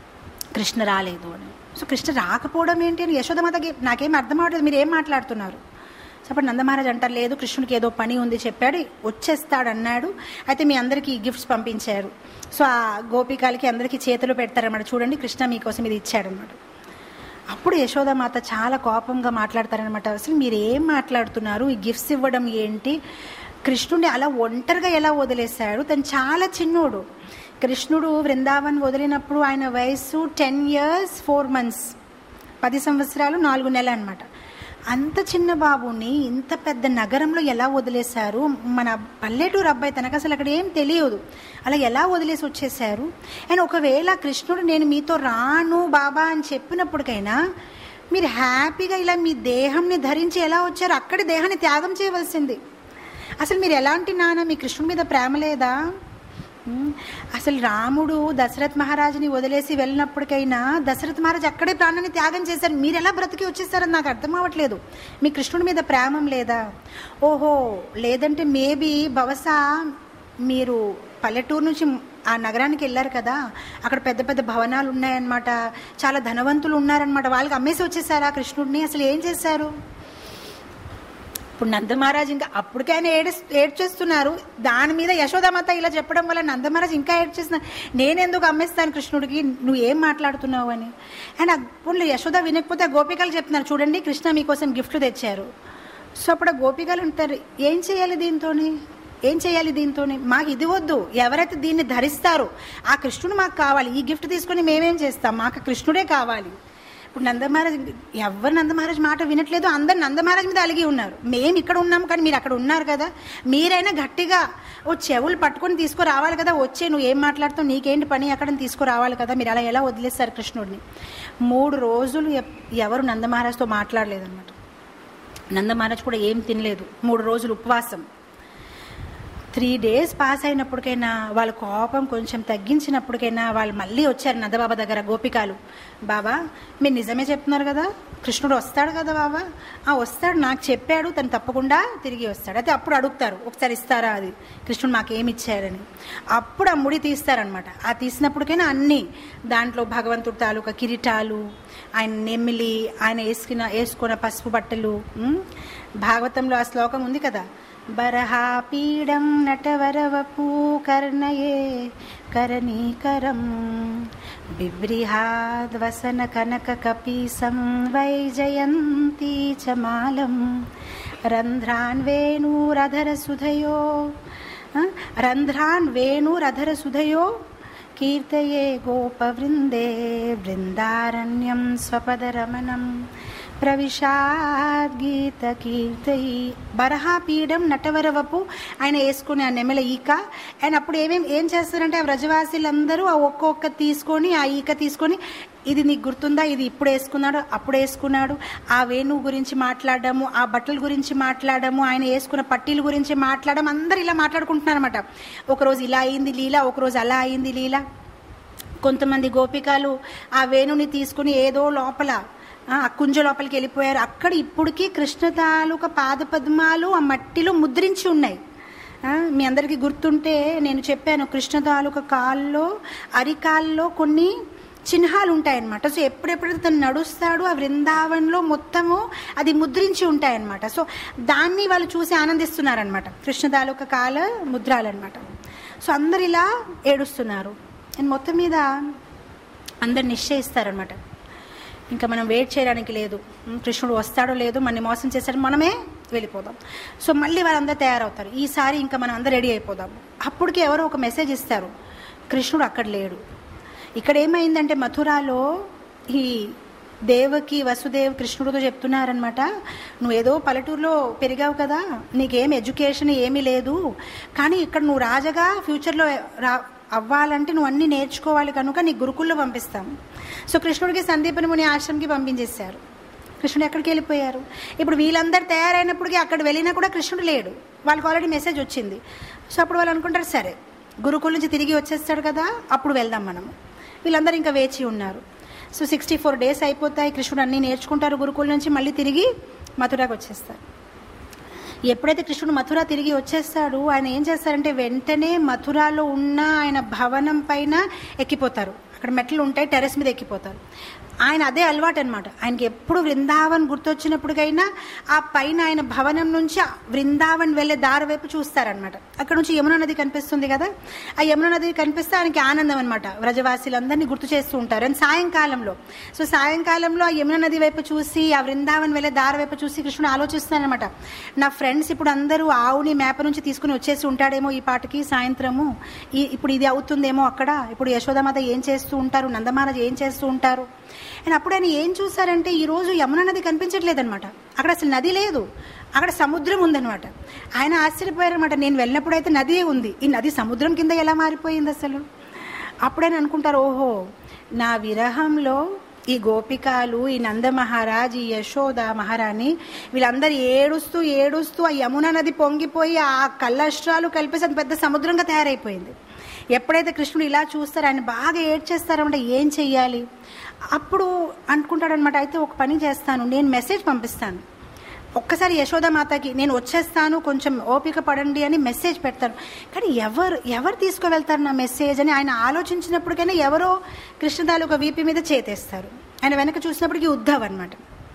కృష్ణ రాలేదు అని సో కృష్ణ రాకపోవడం ఏంటి అని యశోదమాతకి నాకేం అర్థం అవ్వట్లేదు మీరు ఏం మాట్లాడుతున్నారు సో అప్పుడు నందమహారాజ్ అంటారు లేదు కృష్ణుడికి ఏదో పని ఉంది చెప్పాడు వచ్చేస్తాడు అన్నాడు అయితే మీ అందరికీ గిఫ్ట్స్ పంపించారు సో ఆ గోపికాలకి అందరికీ చేతులు పెడతారన్నమాట చూడండి కృష్ణ మీకోసం ఇది ఇచ్చాడనమాట అప్పుడు యశోదామాత చాలా కోపంగా మాట్లాడతారనమాట అసలు మీరు ఏం మాట్లాడుతున్నారు ఈ గిఫ్ట్స్ ఇవ్వడం ఏంటి కృష్ణుడిని అలా ఒంటరిగా ఎలా వదిలేశాడు తను చాలా చిన్నోడు కృష్ణుడు బృందావన్ వదిలినప్పుడు ఆయన వయసు టెన్ ఇయర్స్ ఫోర్ మంత్స్ పది సంవత్సరాలు నాలుగు నెలలు అనమాట అంత చిన్న బాబుని ఇంత పెద్ద నగరంలో ఎలా వదిలేశారు మన పల్లెటూరు అబ్బాయి తనకు అసలు అక్కడ ఏం తెలియదు అలా ఎలా వదిలేసి వచ్చేసారు అండ్ ఒకవేళ కృష్ణుడు నేను మీతో రాను బాబా అని చెప్పినప్పటికైనా మీరు హ్యాపీగా ఇలా మీ దేహంని ధరించి ఎలా వచ్చారు అక్కడి దేహాన్ని త్యాగం చేయవలసింది అసలు మీరు ఎలాంటి నాన్న మీ కృష్ణుడి మీద ప్రేమ లేదా ఉమ్, అసలు రాముడు దశరథ్ మహారాజుని వదిలేసి వెళ్ళినప్పటికైనా దశరథ్ మహారాజు అక్కడే ప్రాణాన్ని త్యాగం చేశారు మీరు ఎలా బ్రతికి వచ్చేసారని నాకు అర్థం అవ్వట్లేదు మీ కృష్ణుడి మీద ప్రేమం లేదా ఓహో లేదంటే మేబీ బహుశా మీరు పల్లెటూరు నుంచి ఆ నగరానికి వెళ్ళారు కదా అక్కడ పెద్ద పెద్ద భవనాలు ఉన్నాయన్నమాట చాలా ధనవంతులు ఉన్నారనమాట వాళ్ళకి అమ్మేసి వచ్చేసారా కృష్ణుడిని అసలు ఏం చేశారు ఇప్పుడు నందమహారాజ్ ఇంకా అప్పటికైనా ఏడు ఏడ్చేస్తున్నారు దాని మీద యశోదామాత ఇలా చెప్పడం వల్ల నందమహారాజ్ ఇంకా ఏడ్చేస్తున్నారు నేనెందుకు అమ్మేస్తాను కృష్ణుడికి నువ్వు ఏం మాట్లాడుతున్నావు అని అండ్ అప్పుడు యశోద వినకపోతే ఆ గోపికలు చెప్తున్నారు చూడండి కృష్ణ మీకోసం గిఫ్ట్లు తెచ్చారు సో అప్పుడు ఆ గోపికలు ఉంటారు ఏం చేయాలి దీంతోని ఏం చేయాలి దీంతోని మాకు ఇది వద్దు ఎవరైతే దీన్ని ధరిస్తారో ఆ కృష్ణుడు మాకు కావాలి ఈ గిఫ్ట్ తీసుకొని మేమేం చేస్తాం మాకు కృష్ణుడే కావాలి ఇప్పుడు నందమహారాజ్ ఎవరు నందమహారాజ్ మాట వినట్లేదు అందరు నందమహారాజ్ మీద అలిగి ఉన్నారు మేము ఇక్కడ ఉన్నాం కానీ మీరు అక్కడ ఉన్నారు కదా మీరైనా గట్టిగా ఓ చెవులు పట్టుకొని తీసుకురావాలి కదా వచ్చే నువ్వు ఏం మాట్లాడుతావు నీకేంటి పని అక్కడ తీసుకురావాలి కదా మీరు అలా ఎలా వదిలేస్తారు కృష్ణుడిని మూడు రోజులు ఎప్- ఎవరు నందమహారాజ్తో మాట్లాడలేదన్నమాట నందమహారాజ్ కూడా ఏం తినలేదు మూడు రోజులు ఉపవాసం త్రీ డేస్ పాస్ అయినప్పటికైనా వాళ్ళ కోపం కొంచెం తగ్గించినప్పటికైనా వాళ్ళు మళ్ళీ వచ్చారు నందబాబా దగ్గర గోపికాలు బాబా మీరు నిజమే చెప్తున్నారు కదా కృష్ణుడు వస్తాడు కదా బాబా ఆ వస్తాడు నాకు చెప్పాడు తను తప్పకుండా తిరిగి వస్తాడు అయితే అప్పుడు అడుగుతారు ఒకసారి ఇస్తారా అది కృష్ణుడు మాకేమి ఇచ్చారని అప్పుడు ఆ ముడి తీస్తారనమాట ఆ తీసినప్పటికైనా అన్నీ దాంట్లో భగవంతుడి తాలూకా కిరీటాలు ఆయన నెమ్మిలి ఆయన వేసుకున్న వేసుకున్న పసుపు బట్టలు ఉమ్, భాగవతంలో ఆ శ్లోకం ఉంది కదా బరహాపీడం నటవరవపూ కర్ణయే కరణీకరం బిభ్రిహాద్వసన కనక కపీసం వైజయంతి చ మాలం రంధ్రాన్ వేణూరధర సుధయో ఆ, రంధ్రాన్ వేణూరధర సుధయో కీర్తయే గోపవృందే బృందారణ్యం స్వపదరమణం ప్రవిశాద్ గీత కీర్తయి బరహాపీఠం నటవరవపు ఆయన వేసుకునే ఆ నెమల ఈక ఆయన అప్పుడు ఏమేం ఏం చేస్తారంటే ఆ వ్రజవాసులందరూ ఆ ఒక్కొక్క తీసుకొని ఆ ఈక తీసుకొని ఇది నీకు గుర్తుందా ఇది ఇప్పుడు వేసుకున్నాడు అప్పుడు వేసుకున్నాడు ఆ వేణువు గురించి మాట్లాడడము ఆ బట్టల గురించి మాట్లాడము ఆయన వేసుకున్న పట్టీల గురించి మాట్లాడడం అందరు ఇలా మాట్లాడుకుంటున్నారు అనమాట ఒకరోజు ఇలా అయింది లీల ఒకరోజు అలా అయింది లీల కొంతమంది గోపికలు ఆ వేణుని తీసుకుని ఏదో లోపల ఆ కుంజ లోపలికి వెళ్ళిపోయారు అక్కడ ఇప్పటికీ కృష్ణ తాలూకా పాదపద్మాలు ఆ మట్టిలో ముద్రించి ఉన్నాయి ఆ, మీ అందరికీ గుర్తుంటే నేను చెప్పాను కృష్ణ తాలూకా కాల్లో అరికాల్లో కొన్ని చిహ్నాలు ఉంటాయన్నమాట సో ఎప్పుడెప్పుడైతే తను నడుస్తాడో ఆ వృందావన్లో మొత్తము అది ముద్రించి ఉంటాయన్నమాట సో దాన్ని వాళ్ళు చూసి ఆనందిస్తున్నారనమాట కృష్ణ తాలూకా కాల ముద్రాలన్నమాట సో అందరు ఇలా ఏడుస్తున్నారు అండ్ మొత్తం మీద అందరు నిశ్చయిస్తారనమాట ఇంకా మనం వెయిట్ చేయడానికి లేదు ఉమ్, కృష్ణుడు వస్తాడో లేదో మనని మోసం చేస్తాడో మనమే వెళ్ళిపోదాం సో మళ్ళీ వాళ్ళందరూ తయారవుతారు ఈసారి ఇంకా మనం అందరూ రెడీ అయిపోదాం అప్పటికి ఎవరో ఒక మెసేజ్ ఇస్తారు కృష్ణుడు అక్కడ లేడు ఇక్కడ ఏమైందంటే మథురాలో ఈ దేవకి వసుదేవ్ కృష్ణుడితో చెప్తున్నారనమాట నువ్వు ఏదో పల్లెటూరులో పెరిగావు కదా నీకేం ఎడ్యుకేషన్ ఏమీ లేదు కానీ ఇక్కడ నువ్వు రాజగా ఫ్యూచర్లో రా అవ్వాలంటే నువ్వు అన్నీ నేర్చుకోవాలి కనుక నీ గురుకుల్లో పంపిస్తాం సో కృష్ణుడికి సందీపని ముని ఆశ్రమంకి పంపించేశారు కృష్ణుడు ఎక్కడికి వెళ్ళిపోయారు ఇప్పుడు వీళ్ళందరూ తయారైనప్పటికీ అక్కడ వెళ్ళినా కూడా కృష్ణుడు లేడు వాళ్ళకి ఆల్రెడీ మెసేజ్ వచ్చింది సో అప్పుడు వాళ్ళు అనుకుంటారు సరే గురుకుల నుంచి తిరిగి వచ్చేస్తాడు కదా అప్పుడు వెళ్దాం మనం వీళ్ళందరూ ఇంకా వేచి ఉన్నారు సో సిక్స్టీ ఫోర్ డేస్ అయిపోతాయి కృష్ణుడు అన్నీ నేర్చుకుంటారు గురుకుల నుంచి మళ్ళీ తిరిగి మథురాకి వచ్చేస్తారు ఎప్పుడైతే కృష్ణుడు మథుర తిరిగి వచ్చేస్తాడు ఆయన ఏం చేస్తారంటే వెంటనే మథురాలో ఉన్న ఆయన భవనం పైన ఎక్కిపోతారు అక్కడ మెట్లు ఉంటాయి టెరెస్ మీద ఎక్కిపోతారు ఆయన అదే అలవాటు అనమాట ఆయనకి ఎప్పుడు వృందావన్ గుర్తొచ్చినప్పటికైనా ఆ పైన ఆయన భవనం నుంచి ఆ వృందావన్ వెళ్ళే దారి వైపు చూస్తారనమాట అక్కడ నుంచి యమునా నది కనిపిస్తుంది కదా ఆ యమునా నది కనిపిస్తే ఆయనకి ఆనందం అనమాట వ్రజవాసులందరినీ గుర్తు చేస్తూ ఉంటారు అండ్ సాయంకాలంలో సో సాయంకాలంలో ఆ యమునా నది వైపు చూసి ఆ వృందావన్ వెళ్ళే దారి వైపు చూసి కృష్ణుడు ఆలోచిస్తానమాట నా ఫ్రెండ్స్ ఇప్పుడు అందరూ ఆవుని మేప నుంచి తీసుకుని వచ్చేసి ఉంటాడేమో ఈ పాటకి సాయంత్రము ఈ ఇప్పుడు ఇది అవుతుందేమో అక్కడ ఇప్పుడు యశోదమాత ఏం చేస్తూ ఉంటారు నందమహారాజ్ ఏం చేస్తూ ఉంటారు అండ్ అప్పుడు ఆయన ఏం చూసారంటే ఈ రోజు యమున నది కనిపించట్లేదన్నమాట అక్కడ అసలు నది లేదు అక్కడ సముద్రం ఉందన్నమాట ఆయన ఆశ్చర్యపోయారనమాట నేను వెళ్ళినప్పుడు అయితే నది ఉంది ఈ నది సముద్రం కింద ఎలా మారిపోయింది అసలు అప్పుడైనా అనుకుంటారు ఓహో నా విరహంలో ఈ గోపికాలు ఈ నంద మహారాజ్ ఈ యశోద మహారాణి వీళ్ళందరూ ఏడుస్తూ ఏడుస్తూ ఆ యమున నది పొంగిపోయి ఆ కళ్ళష్ట్రాలు కలిపేసి అది పెద్ద సముద్రంగా తయారైపోయింది ఎప్పుడైతే కృష్ణుడు ఇలా చూస్తారో ఆయన బాగా ఏడ్చేస్తారన్నమాట ఏం చెయ్యాలి అప్పుడు అనుకుంటాడనమాట అయితే ఒక పని చేస్తాను నేను మెసేజ్ పంపిస్తాను ఒక్కసారి యశోదామాతకి నేను వచ్చేస్తాను కొంచెం ఓపిక పడండి అని మెసేజ్ పెడతారు కానీ ఎవరు ఎవరు తీసుకువెళ్తారు నా మెసేజ్ అని ఆయన ఆలోచించినప్పటికైనా ఎవరో కృష్ణ తాలూకా వీపి మీద చేతేస్తారు ఆయన వెనక చూసినప్పటికీ ఉద్ధవ్ అనమాట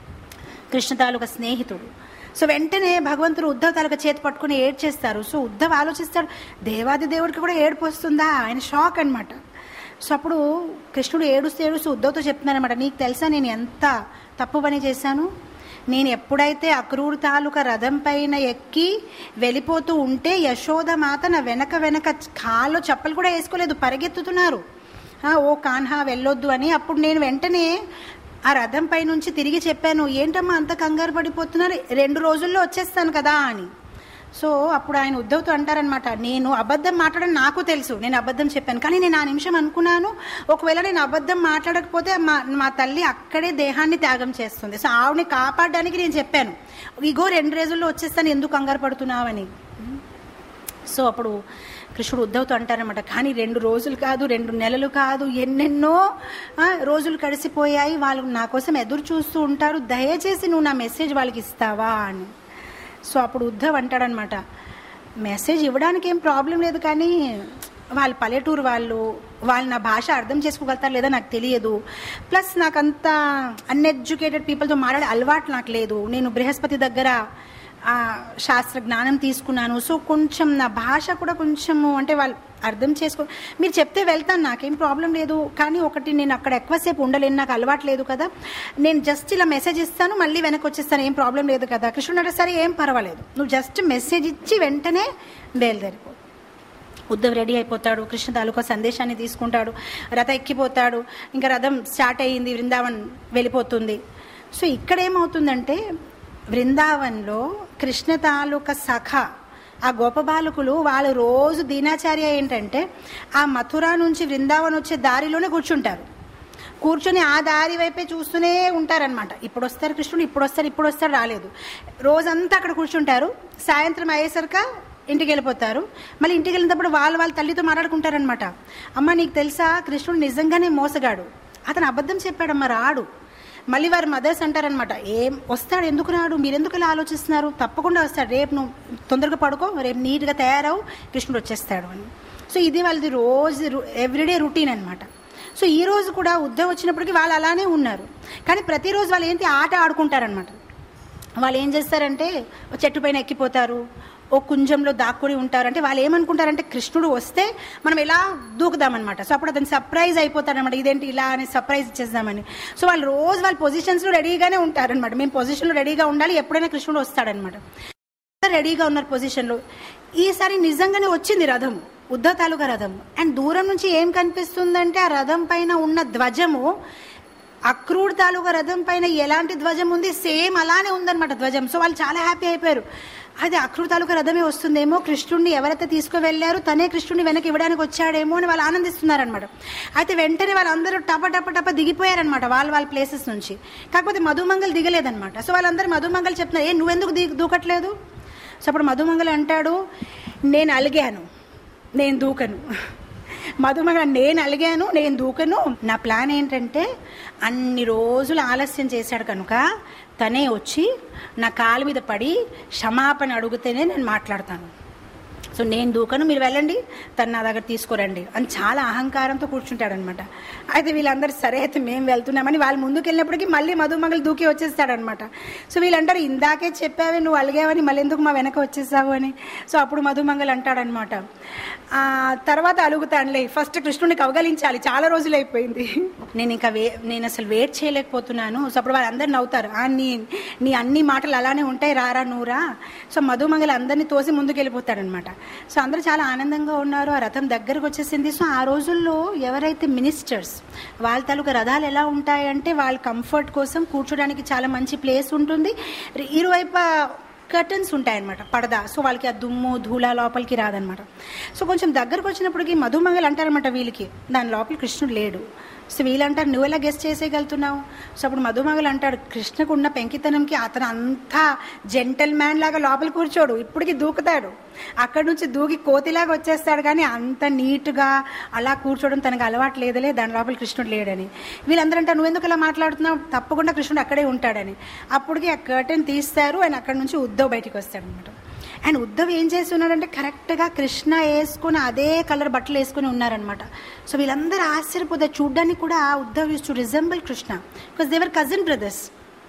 కృష్ణ తాలూకా స్నేహితుడు సో వెంటనే భగవంతుడు ఉద్ధవ్ తాలూకా చేతి పట్టుకుని ఏడ్చేస్తారు సో ఉద్ధవ్ ఆలోచిస్తాడు దేవాది దేవుడికి కూడా ఏడుపు వస్తుందా ఆయన షాక్ అనమాట సో అప్పుడు కృష్ణుడు ఏడుస్తూ ఏడుస్తూ ఉద్ధవ్తో చెప్తున్నారనమాట నీకు తెలుసా నేను ఎంత తప్పు పని చేశాను నేను ఎప్పుడైతే అక్రూరు తాలూకా రథం పైన ఎక్కి వెళ్ళిపోతూ ఉంటే యశోద మాత నా వెనక వెనక కాళ్ళు చెప్పలు కూడా వేసుకోలేదు పరిగెత్తుతున్నారు ఆ, ఓ కాన్హా వెళ్ళొద్దు అని అప్పుడు నేను వెంటనే ఆ రథం పై నుంచి తిరిగి చెప్పాను ఏంటమ్మా అంత కంగారు పడిపోతున్నారు రెండు రోజుల్లో వచ్చేస్తాను కదా అని సో అప్పుడు ఆయన ఉద్ధవ్తో అంటారనమాట నేను అబద్ధం మాట్లాడడం నాకు తెలుసు నేను అబద్ధం చెప్పాను కానీ నేను ఆ నిమిషం అనుకున్నాను ఒకవేళ నేను అబద్ధం మాట్లాడకపోతే మా మా తల్లి అక్కడే దేహాన్ని త్యాగం చేస్తుంది సో ఆవిడని కాపాడడానికి నేను చెప్పాను ఇగో రెండు రోజుల్లో వచ్చేస్తాను ఎందుకు కంగారు పడుతున్నావని సో అప్పుడు కృష్ణుడు ఉద్ధవ్తో అంటారనమాట కానీ రెండు రోజులు కాదు రెండు నెలలు కాదు ఎన్నెన్నో ఆ, రోజులు గడిసిపోయాయి వాళ్ళు నా కోసం ఎదురు చూస్తూ ఉంటారు దయచేసి నువ్వు నా మెసేజ్ వాళ్ళకి ఇస్తావా అని సో అప్పుడు ఉద్ధవ్ అంటాడనమాట మెసేజ్ ఇవ్వడానికి ఏం ప్రాబ్లం లేదు కానీ వాళ్ళు పల్లెటూరు వాళ్ళు వాళ్ళు నా భాష అర్థం చేసుకోగలుగుతారు లేదా నాకు తెలియదు ప్లస్ నాకంత అన్ఎడ్యుకేటెడ్ పీపుల్తో మాట్లాడే అలవాటు నాకు లేదు నేను బృహస్పతి దగ్గర ఆ, శాస్త్ర జ్ఞానం తీసుకున్నాను సో కొంచెం నా భాష కూడా కొంచెము అంటే వాళ్ళు అర్థం చేసుకో మీరు చెప్తే వెళ్తాను నాకేం ప్రాబ్లం లేదు కానీ ఒకటి నేను అక్కడ ఎక్కువసేపు ఉండలేను నాకు అలవాటు లేదు కదా నేను జస్ట్ ఇలా మెసేజ్ ఇస్తాను మళ్ళీ వెనక్కి వచ్చేస్తాను ఏం ప్రాబ్లం లేదు కదా కృష్ణుడు అంటే సరే ఏం పర్వాలేదు నువ్వు జస్ట్ మెసేజ్ ఇచ్చి వెంటనే బయలుదేరిపో ఉద్ధవ్ రెడీ అయిపోతాడు కృష్ణ తాలూకా సందేశాన్ని తీసుకుంటాడు రథ ఎక్కిపోతాడు ఇంకా రథం స్టార్ట్ అయ్యింది బృందావన్ వెళ్ళిపోతుంది సో ఇక్కడ ఏమవుతుందంటే బృందావన్లో కృష్ణ తాలూకా సఖ ఆ గోపబాలకులు వాళ్ళు రోజు దీనాచార్య ఏంటంటే ఆ మథుర నుంచి బృందావన్ వచ్చే దారిలోనే కూర్చుంటారు కూర్చొని ఆ దారి వైపే చూస్తూనే ఉంటారనమాట ఇప్పుడు వస్తారు కృష్ణుడు ఇప్పుడు వస్తారు ఇప్పుడు వస్తారు రాలేదు రోజంతా అక్కడ కూర్చుంటారు సాయంత్రం అయ్యేసరిక ఇంటికి వెళ్ళిపోతారు మళ్ళీ ఇంటికి వెళ్ళినప్పుడు వాళ్ళు వాళ్ళ తల్లితో మాట్లాడుకుంటారనమాట అమ్మ నీకు తెలుసా కృష్ణుడు నిజంగానే మోసగాడు అతను అబద్ధం చెప్పాడమ్మ రాడు మళ్ళీ వారి మదర్స్ అంటారనమాట ఏం వస్తాడు ఎందుకు రాడు మీరు ఎందుకు ఇలా ఆలోచిస్తున్నారు తప్పకుండా వస్తాడు రేపు నువ్వు తొందరగా పడుకో రేపు నీట్గా తయారవు కృష్ణుడు వచ్చేస్తాడు అని సో ఇది వాళ్ళది రోజు ఎవ్రీడే రొటీన్ అనమాట సో ఈ రోజు కూడా ఉద్యోగం వచ్చినప్పటికీ వాళ్ళు అలానే ఉన్నారు కానీ ప్రతిరోజు వాళ్ళు ఏంటి ఆట ఆడుకుంటారనమాట వాళ్ళు ఏం చేస్తారంటే ఓ చెట్టు పైన ఎక్కిపోతారు ఓ కుంజంలో దాక్కుని ఉంటారు అంటే వాళ్ళు ఏమనుకుంటారంటే కృష్ణుడు వస్తే మనం ఎలా దూకుదామన్నమాట సో అప్పుడు అతను సర్ప్రైజ్ అయిపోతారనమాట ఇదేంటి ఇలా అని సర్ప్రైజ్ ఇచ్చేద్దామని సో వాళ్ళు రోజు వాళ్ళ పొజిషన్స్లో రెడీగానే ఉంటారనమాట మేము పొజిషన్లో రెడీగా ఉండాలి ఎప్పుడైనా కృష్ణుడు వస్తాడనమాట రెడీగా ఉన్నారు పొజిషన్లో ఈసారి నిజంగానే వచ్చింది రథం ఉద్ధవ తాలూకా రథం అండ్ దూరం నుంచి ఏం కనిపిస్తుందంటే ఆ రథం పైన ఉన్న ధ్వజము అక్రూడ్ తాలూకా రథం పైన ఎలాంటి ధ్వజం ఉంది సేమ్ అలానే ఉందన్నమాట ధ్వజం సో వాళ్ళు చాలా హ్యాపీ అయిపోయారు అది అక్రూడ్ తాలూకా రథమే వస్తుందేమో కృష్ణుడిని ఎవరైతే తీసుకువెళ్లారో తనే కృష్ణుడిని వెనక్కి ఇవ్వడానికి వచ్చాడేమో అని వాళ్ళు ఆనందిస్తున్నారనమాట అయితే వెంటనే వాళ్ళందరూ టప టప టప దిగిపోయారనమాట వాళ్ళ వాళ్ళ ప్లేసెస్ నుంచి కాకపోతే మధుమంగల్ దిగలేదనమాట సో వాళ్ళందరూ మధుమంగల్ చెప్తున్నారు ఏ నువ్వెందుకు దిగు దూకట్లేదు సో అప్పుడు మధుమంగల్ అంటాడు నేను అలిగాను నేను దూకను మధుమగ నేను అలిగాను నేను దూకను నా ప్లాన్ ఏంటంటే అన్ని రోజులు ఆలస్యం చేశాడు కనుక తనే వచ్చి నా కాలు మీద పడి క్షమాపణ అడిగితేనే నేను మాట్లాడతాను సో నేను దూకను మీరు వెళ్ళండి తను నా దగ్గర తీసుకురండి అని చాలా అహంకారంతో కూర్చుంటాడనమాట అయితే వీళ్ళందరూ సరే అయితే మేము వెళ్తున్నామని వాళ్ళు ముందుకు వెళ్ళినప్పటికీ మళ్ళీ మధుమగలు దూకి వచ్చేస్తాడనమాట సో వీళ్ళంటారు ఇందాకే చెప్పావే నువ్వు అలిగావని మళ్ళీ ఎందుకు మా వెనక వచ్చేసావు అని సో అప్పుడు మధుమంగల్ అంటాడనమాట ఆ, తర్వాత అలుగుతానులే ఫస్ట్ కృష్ణుడిని కవగలించాలి చాలా రోజులు అయిపోయింది నేను ఇంకా వే నేను అసలు వెయిట్ చేయలేకపోతున్నాను సో అప్పుడు వాళ్ళందరూ నవ్వుతారు "ఆ, నీ నీ అన్ని మాటలు అలానే ఉంటాయి రారా నూరా సో మధుమంగల్ అందరినీ తోసి ముందుకు వెళ్ళిపోతాడనమాట సో అందరూ చాలా ఆనందంగా ఉన్నారు ఆ రథం దగ్గరకు వచ్చేసింది సో ఆ రోజుల్లో ఎవరైతే మినిస్టర్స్ వాళ్ళ తాలూకా రథాలు ఎలా ఉంటాయంటే వాళ్ళ కంఫర్ట్ కోసం కూర్చోడానికి చాలా మంచి ప్లేస్ ఉంటుంది ఇరువైపు కర్టన్స్ ఉంటాయన్నమాట పడద సో వాళ్ళకి ఆ దుమ్ము ధూళ లోపలికి రాదనమాట సో కొంచెం దగ్గరకు వచ్చినప్పటికి మధుమంగలు అంటారనమాట వీళ్ళకి దాని లోపల కృష్ణుడు లేడు సో వీళ్ళంటారు నువ్వు ఎలా గెస్ట్ చేసేయగలుగుతున్నావు సో అప్పుడు మధుమంగలు అంటాడు కృష్ణకు ఉన్న పెంకితనంకి అతను అంతా జెంటల్ మ్యాన్ లాగా లోపల కూర్చోడు ఇప్పటికి దూకుతాడు అక్కడి నుంచి దూకి కోతిలాగా వచ్చేస్తాడు కానీ అంత నీట్గా అలా కూర్చోవడం తనకు అలవాటు లేదులే దాని లోపల కృష్ణుడు లేడని వీళ్ళందరూ అంటారు నువ్వు ఎందుకు అలా మాట్లాడుతున్నావు తప్పకుండా కృష్ణుడు అక్కడే ఉంటాడని అప్పటికి ఆ కర్టెన్ తీస్తారు ఆయన అక్కడి నుంచి ఉద్ధవ్ బయటికి వస్తాడనమాట అండ్ ఉద్ధవ్ ఏం చేసి ఉన్నాడంటే కరెక్ట్గా కృష్ణ వేసుకుని అదే కలర్ బట్టలు వేసుకుని ఉన్నారనమాట సో వీళ్ళందరూ ఆశ్చర్యపోతారు చూడ్డానికి కూడా Uddhav used to resemble Krishna because they were cousin brothers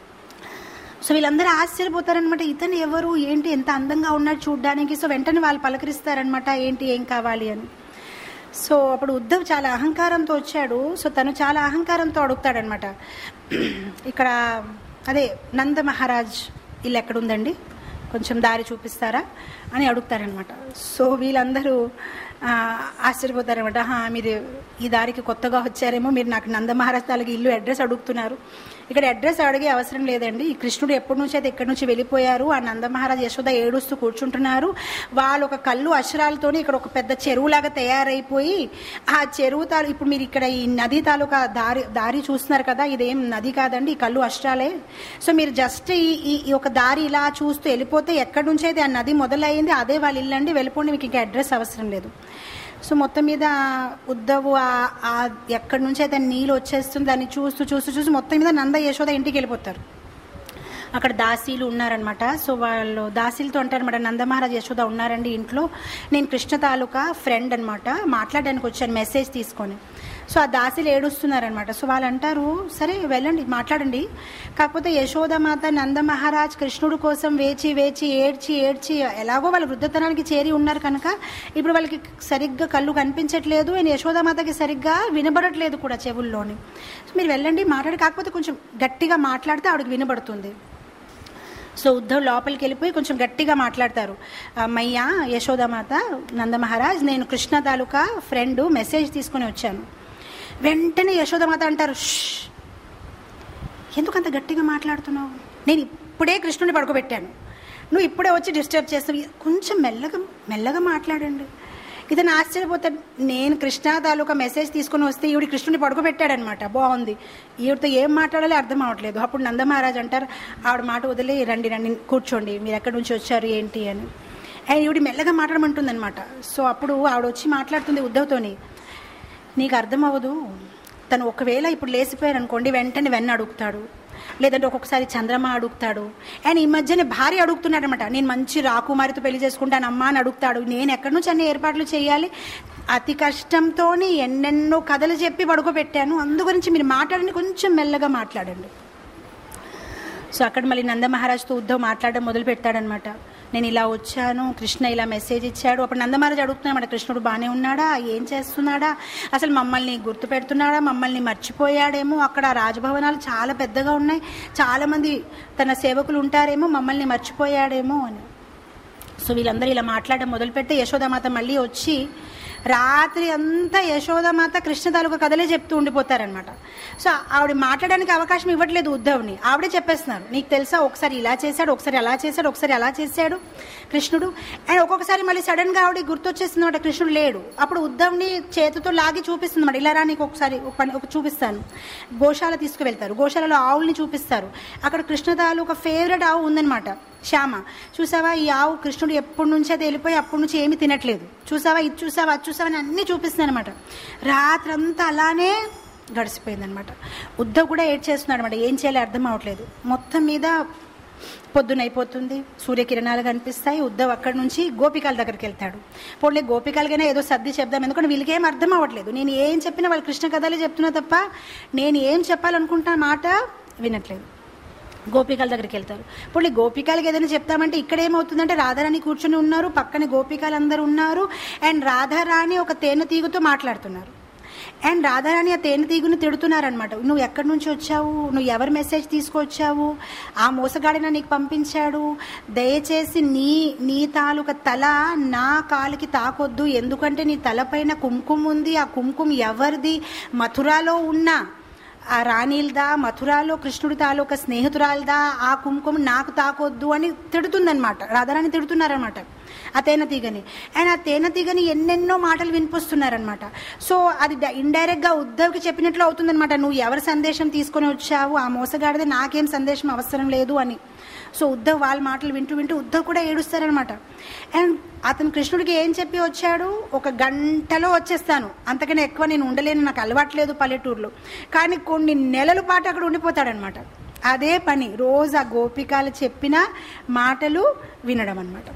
so వీళ్ళందరూ ఆశ్చర్యపోతారనమాట ఇతను ఎవరు ఏంటి ఎంత అందంగా ఉన్నాడు చూడ్డానికి సో వెంటనే వాళ్ళు పలకరిస్తారనమాట ఏంటి ఏం కావాలి అని సో అప్పుడు ఉద్ధవ్ చాలా అహంకారంతో వచ్చాడు సో తను చాలా అహంకారంతో అడుగుతాడనమాట ఇక్కడ అదే నంద మహారాజ్ ఇల్లు ఎక్కడుందండి కొంచెం దారి చూపిస్తారా అని అడుగుతారనమాట సో వీళ్ళందరూ ఆ, ఆశ్చర్యపోతారనమాట "ఆహా, మీరు ఈ దారికి కొత్తగా వచ్చారేమో మీరు నాకు నంద మహారాజ్ తాలూకు ఇల్లు అడ్రస్ అడుగుతున్నారు ఇక్కడ అడ్రస్ అడిగే అవసరం లేదండి ఈ కృష్ణుడు ఎప్పటి నుంచి అయితే ఎక్కడి నుంచి వెళ్ళిపోయారు ఆ నంద మహారాజ్ యశోద ఏడుస్తూ కూర్చుంటున్నారు వాళ్ళు ఒక కళ్ళు అక్షరాలతోని ఇక్కడ ఒక పెద్ద చెరువులాగా తయారైపోయి ఆ చెరువు తాలూ ఇప్పుడు మీరు ఇక్కడ ఈ నది తాలూకా దారి దారి చూస్తున్నారు కదా ఇదేం నది కాదండి ఈ కళ్ళు అష్టాలే సో మీరు జస్ట్ ఈ ఈ- ఈ ఒక దారి ఇలా చూస్తూ వెళ్ళిపోతే ఎక్కడి నుంచి అయితే ఆ నది మొదలైంది అదే వాళ్ళ ఇల్లు అండి వెళ్ళిపోండి మీకు ఇంకా అడ్రస్ అవసరం లేదు సో మొత్తం మీద ఉద్దవు ఆ- ఆ ఎక్కడి నుంచి అయితే నీళ్ళు వచ్చేస్తుంది దాన్ని చూస్తూ చూస్తూ చూస్తూ మొత్తం మీద నంద యశోద ఇంటికి వెళ్ళిపోతారు అక్కడ దాసీలు ఉన్నారనమాట సో వాళ్ళు దాసీలతో అంటారనమాట నందమహారాజ్ యశోద ఉన్నారండి ఇంట్లో నేను కృష్ణ తాలూకా ఫ్రెండ్ అనమాట మాట్లాడడానికి వచ్చాను మెసేజ్ తీసుకొని సో ఆ దాసీలు ఏడుస్తున్నారనమాట సో వాళ్ళు అంటారు సరే వెళ్ళండి మాట్లాడండి కాకపోతే యశోదమాత నందమహారాజ్ కృష్ణుడు కోసం వేచి వేచి ఏడ్చి ఏడ్చి ఎలాగో వాళ్ళ వృద్ధతనానికి చేరి ఉన్నారు కనుక ఇప్పుడు వాళ్ళకి సరిగ్గా కళ్ళు కనిపించట్లేదు అండ్ యశోదామాతకి సరిగ్గా వినబడట్లేదు కూడా చెవుల్లోని సో మీరు వెళ్ళండి మాట్లాడి కాకపోతే కొంచెం గట్టిగా మాట్లాడితే ఆవిడకి వినబడుతుంది సో ఉద్ధవ్ లోపలికి వెళ్ళిపోయి కొంచెం గట్టిగా మాట్లాడతారు మయ్యా యశోదామాత నందమహారాజ్ నేను కృష్ణ తాలూకా ఫ్రెండ్ మెసేజ్ తీసుకొని వచ్చాను వెంటనే యశోదామాత అంటారు "ష్, ఎందుకు అంత గట్టిగా మాట్లాడుతున్నావు నేను ఇప్పుడే కృష్ణుని పడుకోబెట్టాను నువ్వు ఇప్పుడే వచ్చి డిస్టర్బ్ చేస్తావు కొంచెం మెల్లగా మెల్లగా మాట్లాడండి ఇతను ఆశ్చర్యపోతాడు నేను కృష్ణ తాలూకా మెసేజ్ తీసుకుని వస్తే ఈవిడ కృష్ణుని పడుకోబెట్టాడనమాట బాగుంది ఈవిడతో ఏం మాట్లాడాలో అర్థం అవ్వట్లేదు అప్పుడు నందమహారాజ్ అంటారు ఆవిడ మాట వదిలి రండి రండి కూర్చోండి మీరు ఎక్కడి నుంచి వచ్చారు ఏంటి అని అండ్ ఈవిడ మెల్లగా మాట్లాడమంటుంది అనమాట సో అప్పుడు ఆవిడ వచ్చి మాట్లాడుతుంది ఉద్ధవ్తోని నీకు అర్థం అవ్వదు తను ఒకవేళ ఇప్పుడు లేచిపోయారు అనుకోండి వెంటనే వెన్న అడుగుతాడు లేదంటే ఒక్కొక్కసారి చంద్రమ అడుగుతాడు అండ్ ఈ మధ్యనే భార్య అడుగుతున్నాడు అనమాట నేను మంచి రాకుమారితో పెళ్లి చేసుకుంటాను అమ్మా అని అడుగుతాడు నేను ఎక్కడి నుంచి అన్ని ఏర్పాట్లు చేయాలి అతి కష్టంతో ఎన్నెన్నో కథలు చెప్పి పడుకోబెట్టాను అందు గురించి మీరు మాట్లాడండి కొంచెం మెల్లగా మాట్లాడండి సో అక్కడ మళ్ళీ నందమహారాజ్తో ఉద్ధవ్ మాట్లాడడం మొదలు పెట్టాడనమాట నేను ఇలా వచ్చాను కృష్ణ ఇలా మెసేజ్ ఇచ్చాడు అప్పుడు నందమహారాజ్ అడుగుతున్నాడు కృష్ణుడు బాగానే ఉన్నాడా ఏం చేస్తున్నాడా అసలు మమ్మల్ని గుర్తు పెడుతున్నాడా మమ్మల్ని మర్చిపోయాడేమో అక్కడ రాజభవనాలు చాలా పెద్దగా ఉన్నాయి చాలామంది తన సేవకులు ఉంటారేమో మమ్మల్ని మర్చిపోయాడేమో అని సో వీళ్ళందరూ ఇలా మాట్లాడడం మొదలుపెడితే యశోదామాత మళ్ళీ వచ్చి రాత్రి అంతా యశోదామాత కృష్ణ తాలూకా కథలే చెప్తూ ఉండిపోతారనమాట సో ఆవిడ మాట్లాడడానికి అవకాశం ఇవ్వట్లేదు ఉద్ధవ్ని ఆవిడే చెప్పేస్తున్నారు నీకు తెలుసా ఒకసారి ఇలా చేశాడు ఒకసారి అలా చేశాడు ఒకసారి అలా చేశాడు కృష్ణుడు అండ్ ఒక్కొక్కసారి మళ్ళీ సడన్ గా ఆవిడ గుర్తొచ్చేస్తుందన్నమాట కృష్ణుడు లేడు అప్పుడు ఉద్ధవ్ని చేతితో లాగి చూపిస్తుంది అన్నమాట ఇలా రా నీకు ఒకసారి ఒక పని ఒక చూపిస్తాను గోశాల తీసుకువెళ్తారు గోశాలలో ఆవుల్ని చూపిస్తారు అక్కడ కృష్ణ తాలూకా ఫేవరెట్ ఆవు ఉందన్నమాట శ్యామ చూసావా ఈ ఆవు కృష్ణుడు ఎప్పటి నుంచి అది వెళ్ళిపోయి అప్పటి నుంచి ఏమీ తినట్లేదు చూసావా ఇది చూసావా అది చూసావా అని అన్నీ చూపిస్తుంది అనమాట రాత్రంతా అలానే గడిచిపోయిందనమాట ఉద్ధవ్ కూడా ఏడ్ చేస్తున్నాడు అనమాట ఏం చేయాలి అర్థం అవ్వట్లేదు మొత్తం మీద పొద్దునైపోతుంది సూర్యకిరణాలు కనిపిస్తాయి ఉద్ధవ్ అక్కడి నుంచి గోపికల దగ్గరికి వెళ్తాడు పోలే గోపికలుగానే ఏదో సర్ది చెప్దాం ఎందుకంటే వీళ్ళకి ఏం అర్థం అవ్వట్లేదు నేను ఏం చెప్పినా వాళ్ళు కృష్ణ కథలే చెప్తున్నా తప్ప నేను ఏం చెప్పాలనుకుంటున్న మాట వినట్లేదు గోపికల దగ్గరికి వెళ్తారు ఇప్పుడు గోపికలకి ఏదైనా చెప్తామంటే ఇక్కడ ఏమవుతుందంటే రాధారాణి కూర్చుని ఉన్నారు పక్కన గోపికలు అందరూ ఉన్నారు అండ్ రాధారాణి ఒక తేనె తీగుతో మాట్లాడుతున్నారు అండ్ రాధారాణి ఆ తేనె తీగుని తిడుతున్నారనమాట నువ్వు ఎక్కడి నుంచి వచ్చావు నువ్వు ఎవరి మెసేజ్ తీసుకొచ్చావు ఆ మోసగాడిన నీకు పంపించాడు దయచేసి నీ నీ తాలూక తల నా కాలుకి తాకొద్దు ఎందుకంటే నీ తలపైన కుంకుమ ఉంది ఆ కుంకుమ ఎవరిది మథురాలో ఉన్న ఆ రాణిల్దా మథురాలో కృష్ణుడి తాలూకా స్నేహితురాలదా ఆ కుంకుమ నాకు తాకొద్దు అని తిడుతుందనమాట రాధారాణి తిడుతున్నారనమాట ఆ తేనె తీగని అండ్ ఆ తేనె తీగని ఎన్నెన్నో మాటలు వినిపిస్తున్నారనమాట సో అది ఇండైరెక్ట్గా ఉద్ధవ్కి చెప్పినట్లు అవుతుందనమాట నువ్వు ఎవరి సందేశం తీసుకొని వచ్చావు ఆ మోసగాడిది నాకేం సందేశం అవసరం లేదు అని సో ఉద్ధవ్ వాళ్ళ మాటలు వింటూ వింటూ ఉద్ధవ్ కూడా ఏడుస్తారనమాట అండ్ అతను కృష్ణుడికి ఏం చెప్పి వచ్చాడు ఒక గంటలో వచ్చేస్తాను అంతకన్నా ఎక్కువ నేను ఉండలేను నాకు అలవాట్లేదు పల్లెటూరులో కానీ కొన్ని నెలల పాటు అక్కడ ఉండిపోతాడనమాట అదే పని రోజు ఆ గోపికలు చెప్పిన మాటలు వినడం అనమాట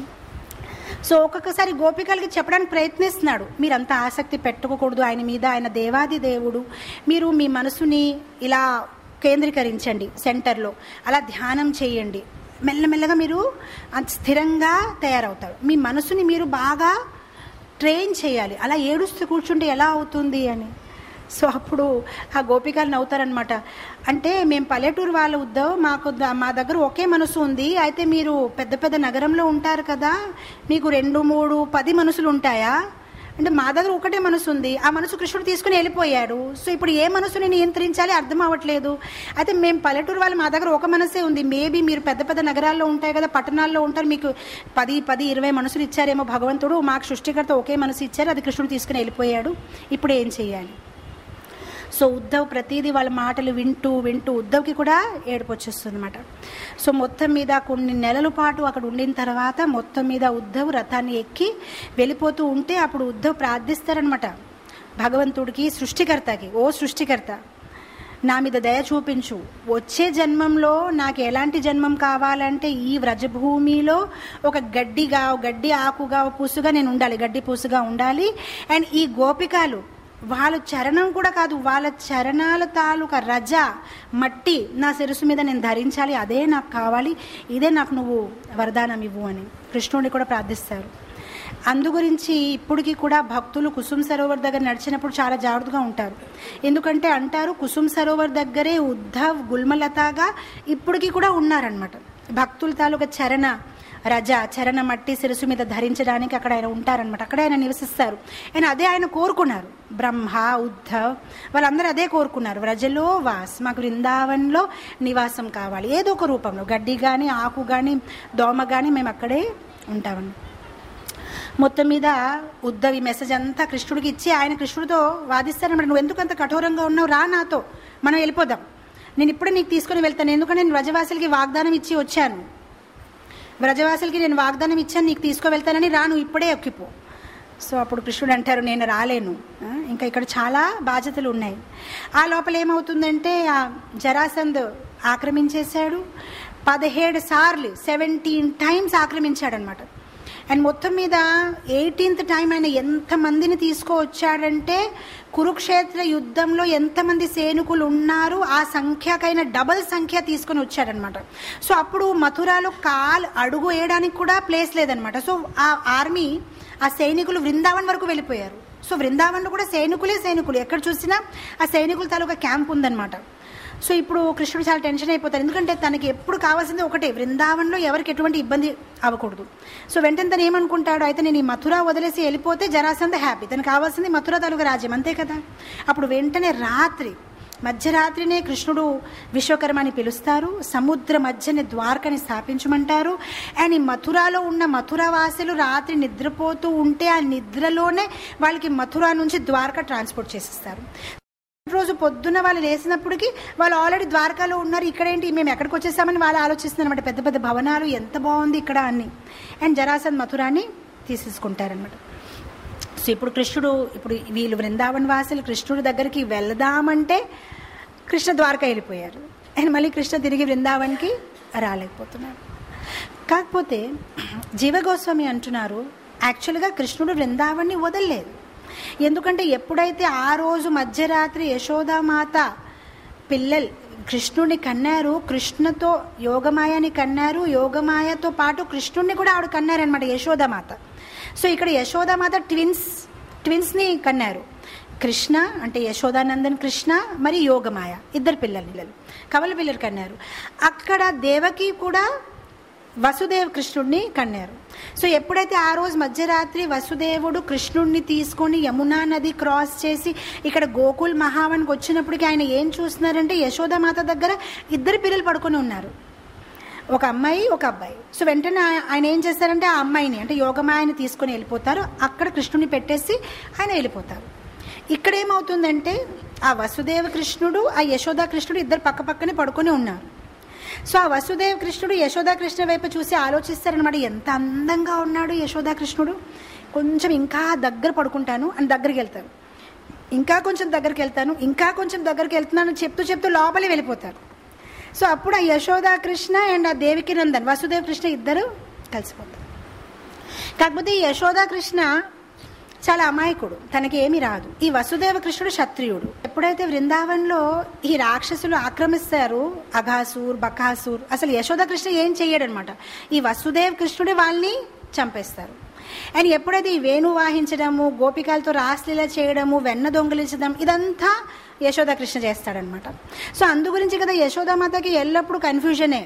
సో ఒక్కొక్కసారి గోపికలకి చెప్పడానికి ప్రయత్నిస్తున్నాడు మీరంత ఆసక్తి పెట్టుకోకూడదు ఆయన మీద ఆయన దేవాది దేవుడు మీరు మీ మనసుని ఇలా కేంద్రీకరించండి సెంటర్లో అలా ధ్యానం చేయండి మెల్లమెల్లగా మీరు అంత స్థిరంగా తయారవుతారు మీ మనసుని మీరు బాగా ట్రైన్ చేయాలి అలా ఏడుస్తూ కూర్చుంటే ఎలా అవుతుంది అని సో అప్పుడు ఆ గోపికలు నవ్వుతారనమాట అంటే మేము పల్లెటూరు వాళ్ళు ఉద్దాం మాకు ద- మా దగ్గర ఒకే మనసు ఉంది అయితే మీరు పెద్ద పెద్ద నగరంలో ఉంటారు కదా మీకు రెండు మూడు పది మనసులు ఉంటాయా అంటే మా దగ్గర ఒకటే మనసు ఉంది ఆ మనసు కృష్ణుడు తీసుకుని వెళ్ళిపోయాడు సో ఇప్పుడు ఏ మనసుని నియంత్రించాలి అర్థం అవ్వట్లేదు అయితే మేము పల్లెటూరు వాళ్ళు మా దగ్గర ఒక మనసే ఉంది మేబీ మీరు పెద్ద పెద్ద నగరాల్లో ఉంటాయి కదా పట్టణాల్లో ఉంటారు మీకు పది పది ఇరవై మనసులు ఇచ్చారేమో భగవంతుడు మాకు సృష్టికర్త ఒకే మనసు ఇచ్చారు అది కృష్ణుడు తీసుకుని వెళ్ళిపోయాడు ఇప్పుడు ఏం చేయాలి సో ఉద్ధవ్ ప్రతిదీ వాళ్ళ మాటలు వింటూ వింటూ ఉద్ధవ్కి కూడా ఏడుపు వచ్చేస్తుంది అనమాట సో మొత్తం మీద కొన్ని నెలల పాటు అక్కడ ఉండిన తర్వాత మొత్తం మీద ఉద్ధవ్ రథాన్ని ఎక్కి వెళ్ళిపోతూ ఉంటే అప్పుడు ఉద్ధవ్ ప్రార్థిస్తారనమాట భగవంతుడికి సృష్టికర్తకి ఓ సృష్టికర్త నా మీద దయ చూపించు వచ్చే జన్మంలో నాకు ఎలాంటి జన్మం కావాలంటే ఈ వ్రజభూమిలో ఒక గడ్డిగా ఒక గడ్డి ఆకుగా ఒక పూసుగా నేను ఉండాలి గడ్డి పూసుగా ఉండాలి అండ్ ఈ గోపికలు వాళ్ళ చరణం కూడా కాదు వాళ్ళ చరణాల తాలూకా రజ మట్టి నా శిరస్సు మీద నేను ధరించాలి అదే నాకు కావాలి ఇదే నాకు నువ్వు వరదానం ఇవ్వు అని కృష్ణుడిని కూడా ప్రార్థిస్తారు అందు గురించి ఇప్పటికీ కూడా భక్తులు కుసుమ్ సరోవర్ దగ్గర నడిచినప్పుడు చాలా జాగ్రత్తగా ఉంటారు ఎందుకంటే అంటారు కుసుమ్ సరోవర్ దగ్గరే ఉద్ధవ్ గుల్మలతగా ఇప్పటికీ కూడా ఉన్నారనమాట భక్తుల తాలూకా చరణ రజ చరణ మట్టి శిరసు మీద ధరించడానికి అక్కడ ఆయన ఉంటారనమాట అక్కడ ఆయన నివసిస్తారు ఆయన అదే ఆయన కోరుకున్నారు బ్రహ్మ ఉద్ధవ్ వాళ్ళందరూ అదే కోరుకున్నారు వ్రజలో వాస్ మాకు బృందావన్లో నివాసం కావాలి ఏదో ఒక రూపంలో గడ్డి కానీ ఆకు కానీ దోమ కానీ మేము అక్కడే ఉంటామని మొత్తం మీద ఉద్ధవ్ ఈ మెసేజ్ అంతా కృష్ణుడికి ఇచ్చి ఆయన కృష్ణుడితో వాదిస్తారన్నమాట నువ్వు ఎందుకు అంత కఠోరంగా ఉన్నావు రా నాతో మనం వెళ్ళిపోదాం నేను ఇప్పుడే నీకు తీసుకొని వెళ్తాను ఎందుకంటే నేను వ్రజవాసులకి వాగ్దానం ఇచ్చి వచ్చాను వ్రజవాసులకి నేను వాగ్దానం ఇచ్చాను నీకు తీసుకువెళ్తానని రా నువ్వు ఇప్పుడే ఎక్కిపో సో అప్పుడు కృష్ణుడు అంటారు నేను రాలేను ఆ, ఇంకా ఇక్కడ చాలా బాధ్యతలు ఉన్నాయి ఆ లోపల ఏమవుతుందంటే ఆ జరాసంద్ ఆక్రమించేశాడు పదిహేడు సార్లు సెవెంటీన్ టైమ్స్ ఆక్రమించాడనమాట అండ్ మొత్తం మీద ఎయిటీన్త్ టైం ఆయన ఎంతమందిని తీసుకువచ్చాడంటే కురుక్షేత్ర యుద్ధంలో ఎంతమంది సైనికులు ఉన్నారు ఆ సంఖ్యకైనా డబల్ సంఖ్య తీసుకొని వచ్చాడనమాట సో అప్పుడు మథురాలో కాల్ అడుగు వేయడానికి కూడా ప్లేస్ లేదనమాట సో ఆ ఆర్మీ ఆ సైనికులు వృందావన్ వరకు వెళ్ళిపోయారు సో వృందావన్లో కూడా సైనికులే సైనికులు ఎక్కడ చూసినా ఆ సైనికుల తాలూకా క్యాంప్ ఉందన్నమాట సో ఇప్పుడు కృష్ణుడు చాలా టెన్షన్ అయిపోతారు ఎందుకంటే తనకి ఎప్పుడు కావాల్సింది ఒకటే వృందావన్లో ఎవరికి ఎటువంటి ఇబ్బంది అవ్వకూడదు సో వెంటనే తను ఏమనుకుంటాడు అయితే నేను ఈ మథుర వదిలేసి వెళ్ళిపోతే జరాసంద హ్యాపీ తనకు కావాల్సింది మథుర తాలూకా రాజ్యం అంతే కదా అప్పుడు వెంటనే రాత్రి మధ్యరాత్రినే కృష్ణుడు విశ్వకర్మని పిలుస్తారు సముద్ర మధ్యని ద్వారకని స్థాపించమంటారు అండ్ ఈ మథురాలో ఉన్న మథురావాసులు రాత్రి నిద్రపోతూ ఉంటే ఆ నిద్రలోనే వాళ్ళకి మథురా నుంచి ద్వారక ట్రాన్స్పోర్ట్ చేసిస్తారు రోజు పొద్దున్న వాళ్ళు లేసినప్పటికీ వాళ్ళు ఆల్రెడీ ద్వారకాలో ఉన్నారు ఇక్కడేంటి మేము ఎక్కడికి వచ్చేసామని వాళ్ళు ఆలోచిస్తున్నారు అనమాట పెద్ద పెద్ద భవనాలు ఎంత బాగుంది ఇక్కడ అని అండ్ జరాసంద్ మథురాని తీసేసుకుంటారనమాట సో ఇప్పుడు కృష్ణుడు ఇప్పుడు వీళ్ళు బృందావన్ వాసులు కృష్ణుడి దగ్గరికి వెళదామంటే కృష్ణ ద్వారక వెళ్ళిపోయారు అండ్ మళ్ళీ కృష్ణ తిరిగి బృందావన్కి రాలేకపోతున్నారు కాకపోతే జీవగోస్వామి అంటున్నారు యాక్చువల్గా కృష్ణుడు బృందావన్ని వదలలేదు ఎందుకంటే ఎప్పుడైతే ఆ రోజు మధ్యరాత్రి యశోదామాత పిల్లలు కృష్ణుడిని కన్నారు కృష్ణతో యోగమాయని కన్నారు యోగమాయతో పాటు కృష్ణుడిని కూడా ఆవిడ కన్నారనమాట యశోదామాత సో ఇక్కడ యశోదామాత ట్విన్స్ ట్విన్స్ని కన్నారు కృష్ణ అంటే యశోదానందన్ కృష్ణ మరి యోగమాయ ఇద్దరు పిల్లలు పిల్లలు కవల పిల్లలు కన్నారు అక్కడ దేవకి కూడా వసుదేవ్ కృష్ణుడిని కన్నారు సో ఎప్పుడైతే ఆ రోజు మధ్యరాత్రి వసుదేవుడు కృష్ణుడిని తీసుకొని యమునా నది క్రాస్ చేసి ఇక్కడ గోకుల్ మహావన్కి వచ్చినప్పటికీ ఆయన ఏం చూస్తున్నారంటే యశోదామాత దగ్గర ఇద్దరు పిల్లలు పడుకొని ఉన్నారు ఒక అమ్మాయి ఒక అబ్బాయి సో వెంటనే ఆ- ఆయన ఏం చేస్తారంటే ఆ అమ్మాయిని అంటే యోగమాయని తీసుకొని వెళ్ళిపోతారు అక్కడ కృష్ణుని పెట్టేసి ఆయన వెళ్ళిపోతారు ఇక్కడ ఏమవుతుందంటే ఆ వసుదేవ కృష్ణుడు ఆ యశోదా కృష్ణుడు ఇద్దరు పక్క పక్కనే పడుకొని ఉన్నారు సో ఆ వసుదేవ కృష్ణుడు యశోదా కృష్ణ వైపు చూసి ఆలోచిస్తారనమాట ఎంత అందంగా ఉన్నాడు యశోదా కృష్ణుడు కొంచెం ఇంకా దగ్గర పడుకుంటాను అని దగ్గరికి వెళ్తారు ఇంకా కొంచెం దగ్గరికి వెళ్తాను ఇంకా కొంచెం దగ్గరికి వెళ్తున్నాను అని చెప్తూ చెప్తూ లోపలే వెళ్ళిపోతారు సో అప్పుడు ఆ యశోదా కృష్ణ అండ్ ఆ దేవికి నందన్ వసుదేవ కృష్ణ ఇద్దరు కలిసిపోతారు కాకపోతే ఈ యశోదా కృష్ణ చాలా అమాయకుడు తనకి ఏమీ రాదు ఈ వసుదేవ కృష్ణుడు క్షత్రియుడు ఎప్పుడైతే వృందావన్లో ఈ రాక్షసులు ఆక్రమిస్తారు అఘాసూర్ బకాసూర్ అసలు యశోద కృష్ణ ఏం చెయ్యడనమాట ఈ వసుదేవ కృష్ణుడే వాళ్ళని చంపేస్తారు అండ్ ఎప్పుడైతే ఈ వేణు వాహించడము గోపికలతో రాసలీల చేయడము వెన్న దొంగిలించడం ఇదంతా యశోద కృష్ణ చేస్తాడనమాట సో అందు గురించి కదా యశోదామాతకి ఎల్లప్పుడూ కన్ఫ్యూజనే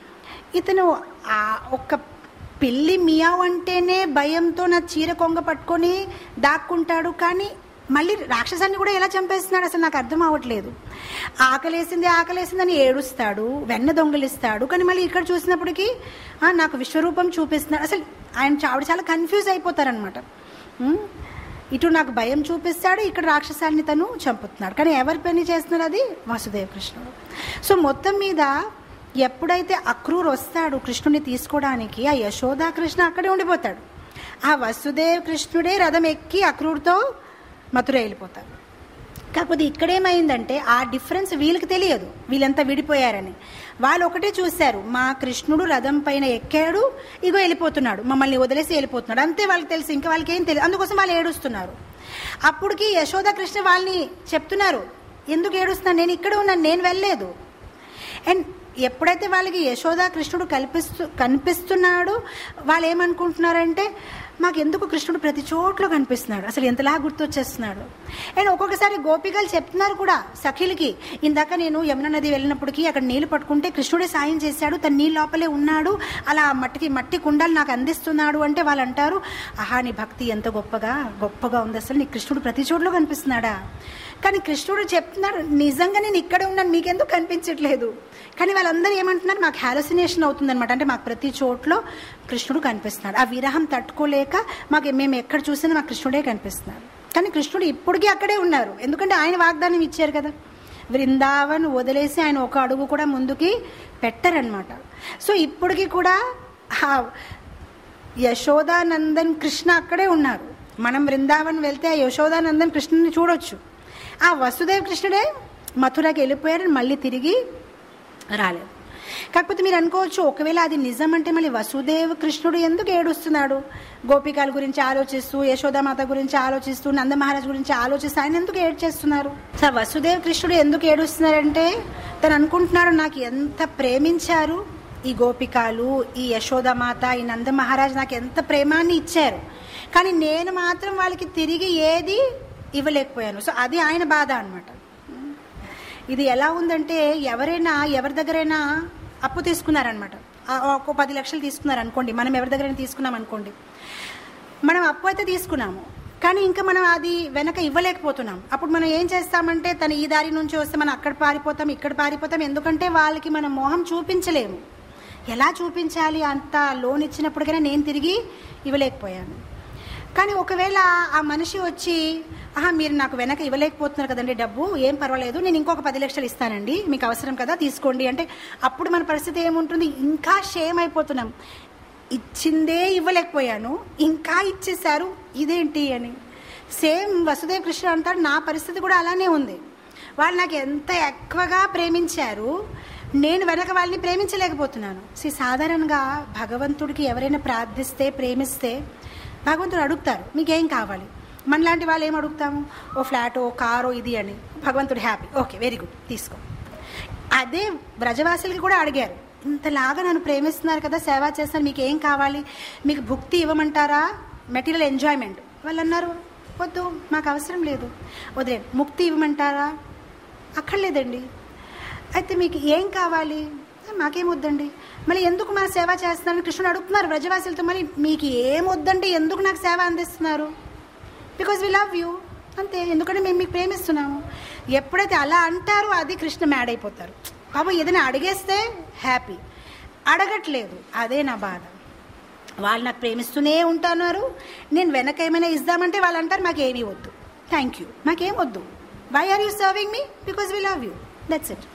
ఇతను ఆ ఒక్క పిల్లి మియావ్ అంటేనే భయంతో నా చీర కొంగ పట్టుకొని దాక్కుంటాడు కానీ మళ్ళీ రాక్షసాన్ని కూడా ఎలా చంపేస్తున్నాడు అసలు నాకు అర్థం అవ్వట్లేదు ఆకలేసింది ఆకలేసిందని ఏడుస్తాడు వెన్న దొంగలిస్తాడు కానీ మళ్ళీ ఇక్కడ చూసినప్పటికీ "ఆ, నాకు విశ్వరూపం చూపిస్తున్నాడు అసలు ఆయన ఆవిడ చాలా కన్ఫ్యూజ్ అయిపోతారనమాట ఉమ్, ఇటు నాకు భయం చూపిస్తాడు ఇక్కడ రాక్షసాన్ని తను చంపుతున్నాడు కానీ ఎవరి పని చేస్తున్నారు అది వాసుదేవ కృష్ణుడు సో మొత్తం మీద ఎప్పుడైతే అక్రూర్ వస్తాడు కృష్ణుని తీసుకోవడానికి ఆ యశోదా కృష్ణ అక్కడే ఉండిపోతాడు ఆ వసుదేవ్ కృష్ణుడే రథం ఎక్కి అక్రూర్తో మథుర వెళ్ళిపోతారు కాకపోతే ఇక్కడేమైందంటే ఆ డిఫరెన్స్ వీళ్ళకి తెలియదు వీళ్ళంతా విడిపోయారని వాళ్ళు ఒకటే చూశారు మా కృష్ణుడు రథం పైన ఎక్కాడు ఇగో వెళ్ళిపోతున్నాడు మమ్మల్ని వదిలేసి వెళ్ళిపోతున్నాడు అంతే వాళ్ళకి తెలుసు ఇంకా వాళ్ళకి ఏం తెలియదు అందుకోసం వాళ్ళు ఏడుస్తున్నారు అప్పటికి యశోద కృష్ణ వాళ్ళని చెప్తున్నారు ఎందుకు ఏడుస్తున్నాను నేను ఇక్కడ ఉన్నాను నేను వెళ్ళలేదు అండ్ ఎప్పుడైతే వాళ్ళకి యశోద కృష్ణుడు కల్పిస్తూ కనిపిస్తున్నాడో వాళ్ళు ఏమనుకుంటున్నారంటే మాకు ఎందుకు కృష్ణుడు ప్రతి చోట్ల కనిపిస్తున్నాడు అసలు ఎంతలా గుర్తొచ్చేస్తున్నాడు అండ్ ఒక్కొక్కసారి గోపికలు చెప్తున్నారు కూడా సఖిలకి ఇందాక నేను యమున నది వెళ్ళినప్పటికీ అక్కడ నీళ్లు పట్టుకుంటే కృష్ణుడే సాయం చేశాడు తన నీళ్ళ లోపలే ఉన్నాడు అలా మట్టికి మట్టి కుండలు నాకు అందిస్తున్నాడు అంటే వాళ్ళు అంటారు ఆహా నీ భక్తి ఎంత గొప్పగా గొప్పగా ఉంది అసలు నీ కృష్ణుడు ప్రతి చోట్ల కనిపిస్తున్నాడా కానీ కృష్ణుడు చెప్తున్నాడు నిజంగా నేను ఇక్కడే ఉన్నాను మీకెందుకు కనిపించట్లేదు కానీ వాళ్ళందరూ ఏమంటున్నారు మాకు హాలసినేషన్ అవుతుందన్నమాట అంటే మాకు ప్రతి చోట్లో కృష్ణుడు కనిపిస్తున్నాడు ఆ విరహం తట్టుకోలేక మాకు మేము ఎక్కడ చూసినా మాకు కృష్ణుడే కనిపిస్తున్నాడు కానీ కృష్ణుడు ఇప్పటికీ అక్కడే ఉన్నారు ఎందుకంటే ఆయన వాగ్దానం ఇచ్చారు కదా వృందావన్ వదిలేసి ఆయన ఒక అడుగు కూడా ముందుకి పెట్టరనమాట సో ఇప్పటికీ కూడా ఆ యశోదానందన్ కృష్ణ అక్కడే ఉన్నారు మనం బృందావన్ వెళ్తే ఆ యశోదానందన్ కృష్ణుని చూడొచ్చు ఆ వసుదేవ్ కృష్ణుడే మథురకి వెళ్ళిపోయారు మళ్ళీ తిరిగి రాలేదు కాకపోతే మీరు అనుకోవచ్చు ఒకవేళ అది నిజం అంటే మళ్ళీ వసుదేవ్ కృష్ణుడు ఎందుకు ఏడుస్తున్నాడు గోపికల గురించి ఆలోచిస్తూ యశోదామాత గురించి ఆలోచిస్తూ నందమహారాజ్ గురించి ఆలోచిస్తూ ఆయన ఎందుకు ఏడ్ చేస్తున్నారు సార్ వసుదేవ్ కృష్ణుడు ఎందుకు ఏడుస్తున్నారంటే తను అనుకుంటున్నాడు నాకు ఎంత ప్రేమించారు ఈ గోపికాలు ఈ యశోదామాత ఈ నందమహారాజ్ నాకు ఎంత ప్రేమాన్ని ఇచ్చారు కానీ నేను మాత్రం వాళ్ళకి తిరిగి ఏది ఇవ్వలేకపోయాను సో అది ఆయన బాధ అనమాట ఇది ఎలా ఉందంటే ఎవరైనా ఎవరి దగ్గరైనా అప్పు తీసుకున్నారనమాట ఒక పది లక్షలు తీసుకున్నారు అనుకోండి మనం ఎవరి దగ్గరైనా తీసుకున్నాం అనుకోండి మనం అప్పు అయితే తీసుకున్నాము కానీ ఇంకా మనం అది వెనక ఇవ్వలేకపోతున్నాం అప్పుడు మనం ఏం చేస్తామంటే తన ఈ దారి నుంచి వస్తే మనం అక్కడ పారిపోతాం ఇక్కడ పారిపోతాం ఎందుకంటే వాళ్ళకి మనం మోహం చూపించలేము ఎలా చూపించాలి అంత లోన్ ఇచ్చినప్పటికైనా నేను తిరిగి ఇవ్వలేకపోయాను కానీ ఒకవేళ ఆ మనిషి వచ్చి ఆహా మీరు నాకు వెనక ఇవ్వలేకపోతున్నారు కదండి డబ్బు ఏం పర్వాలేదు నేను ఇంకొక పది లక్షలు ఇస్తానండి మీకు అవసరం కదా తీసుకోండి అంటే అప్పుడు మన పరిస్థితి ఏముంటుంది ఇంకా షేమ్ అయిపోతున్నాం ఇచ్చిందే ఇవ్వలేకపోయాను ఇంకా ఇచ్చేశారు ఇదేంటి అని సేమ్ వసుదేవ్ కృష్ణ అంటారు నా పరిస్థితి కూడా అలానే ఉంది వాళ్ళు నాకు ఎంత ఎక్కువగా ప్రేమించారు నేను వెనక వాళ్ళని ప్రేమించలేకపోతున్నాను సి సాధారణంగా భగవంతుడికి ఎవరైనా ప్రార్థిస్తే ప్రేమిస్తే భగవంతుడు అడుగుతారు మీకేం కావాలి మనలాంటి వాళ్ళు ఏం అడుగుతాము ఓ ఫ్లాటో కారో ఇది అని భగవంతుడు హ్యాపీ ఓకే వెరీ గుడ్ తీసుకో అదే బ్రజవాసులకి కూడా అడిగారు ఇంతలాగా నన్ను ప్రేమిస్తున్నారు కదా సేవ చేస్తాను మీకు ఏం కావాలి మీకు భుక్తి ఇవ్వమంటారా మెటీరియల్ ఎంజాయ్మెంట్ వాళ్ళు అన్నారు వద్దు మాకు అవసరం లేదు వదిలే ముక్తి ఇవ్వమంటారా అక్కర్లేదండి అయితే మీకు ఏం కావాలి మాకేం వద్దండి మళ్ళీ ఎందుకు మా సేవ చేస్తున్నారని కృష్ణుడు అడుగుతున్నారు వ్రజవాసులతో మళ్ళీ మీకు ఏం వద్దంటే ఎందుకు నాకు సేవ అందిస్తున్నారు బికాజ్ వి లవ్ యూ అంతే ఎందుకంటే మేము మీకు ప్రేమిస్తున్నాము ఎప్పుడైతే అలా అంటారో అది కృష్ణ మ్యాడ్ అయిపోతారు బాబు ఏదైనా అడిగేస్తే హ్యాపీ అడగట్లేదు అదే నా బాధ వాళ్ళు నాకు ప్రేమిస్తూనే ఉంటున్నారు నేను వెనక ఏమైనా ఇద్దామంటే వాళ్ళు అంటారు మాకు ఏమీ వద్దు థ్యాంక్ యూ మాకేం వద్దు why are you serving me because we love you that's it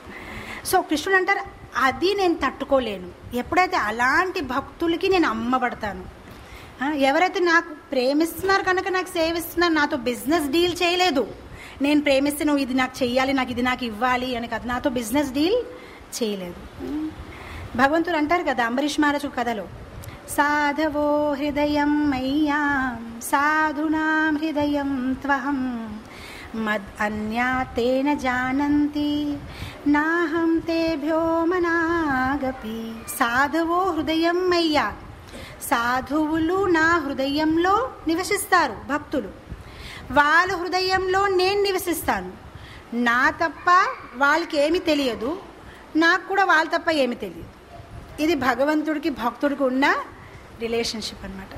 so కృష్ణుడు అంటారు అది నేను తట్టుకోలేను ఎప్పుడైతే అలాంటి భక్తులకి నేను అమ్మబడతాను ఆ, ఎవరైతే నాకు ప్రేమిస్తున్నారు కనుక నాకు సేవిస్తున్నారు నాతో బిజినెస్ డీల్ చేయలేదు నేను ప్రేమిస్తే నువ్వు ఇది నాకు చెయ్యాలి నాకు ఇది నాకు ఇవ్వాలి అని కదా నాతో బిజినెస్ డీల్ చేయలేదు భగవంతుడు అంటారు కదా అంబరీష్ మహారాజు కథలో సాధవో హృదయం మయ్యాం సాధునాం హృదయం త్వహం మద్ అన్యా తేన జానంతి నాహం తేభ్యో మనాగపి సాధవో హృదయం మయ్యా సాధువులు నా హృదయంలో నివసిస్తారు భక్తులు వాళ్ళ హృదయంలో నేను నివసిస్తాను నా తప్ప వాళ్ళకి ఏమి తెలియదు నాకు కూడా వాళ్ళ తప్ప ఏమి తెలియదు ఇది భగవంతుడికి భక్తుడికి ఉన్న రిలేషన్షిప్ అనమాట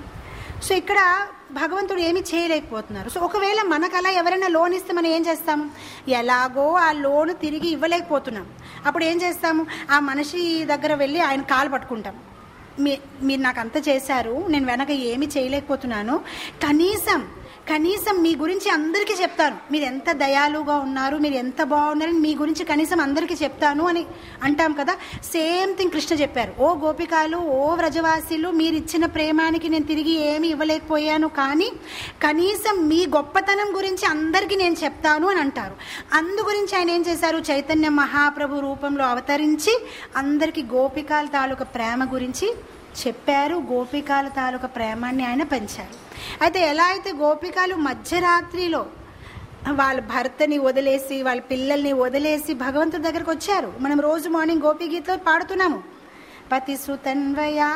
సో ఇక్కడ భగవంతుడు ఏమీ చేయలేకపోతున్నారు సో ఒకవేళ మనకు అలా ఎవరైనా లోన్ ఇస్తే మనం ఏం చేస్తాము ఎలాగో ఆ లోన్ తిరిగి ఇవ్వలేకపోతున్నాం అప్పుడు ఏం చేస్తాము ఆ మనిషి దగ్గర వెళ్ళి ఆయన కాలు పట్టుకుంటాం మీ మీరు నాకు అంత చేశారు నేను వెనక ఏమీ చేయలేకపోతున్నాను కనీసం కనీసం మీ గురించి అందరికీ చెప్తాను మీరు ఎంత దయాలుగా ఉన్నారు మీరు ఎంత బాగున్నారని మీ గురించి కనీసం అందరికీ చెప్తాను అని అంటాం కదా సేమ్ థింగ్ కృష్ణ చెప్పారు ఓ గోపికాలు ఓ వ్రజవాసీలు మీరు ఇచ్చిన ప్రేమానికి నేను తిరిగి ఏమీ ఇవ్వలేకపోయాను కానీ కనీసం మీ గొప్పతనం గురించి అందరికీ నేను చెప్తాను అని అంటారు అందు గురించి ఆయన ఏం చేశారు చైతన్య మహాప్రభు రూపంలో అవతరించి అందరికీ గోపికాల తాలూకా ప్రేమ గురించి చెప్పారు గోపికాల తాలూకా ప్రేమాన్ని ఆయన పెంచారు అయితే ఎలా అయితే గోపికాలు మధ్యరాత్రిలో వాళ్ళ భర్తని వదిలేసి వాళ్ళ పిల్లల్ని వదిలేసి భగవంతుడి దగ్గరకు వచ్చారు మనం రోజు మార్నింగ్ గోపి గీతలో పాడుతున్నాము పతిసుతన్వయా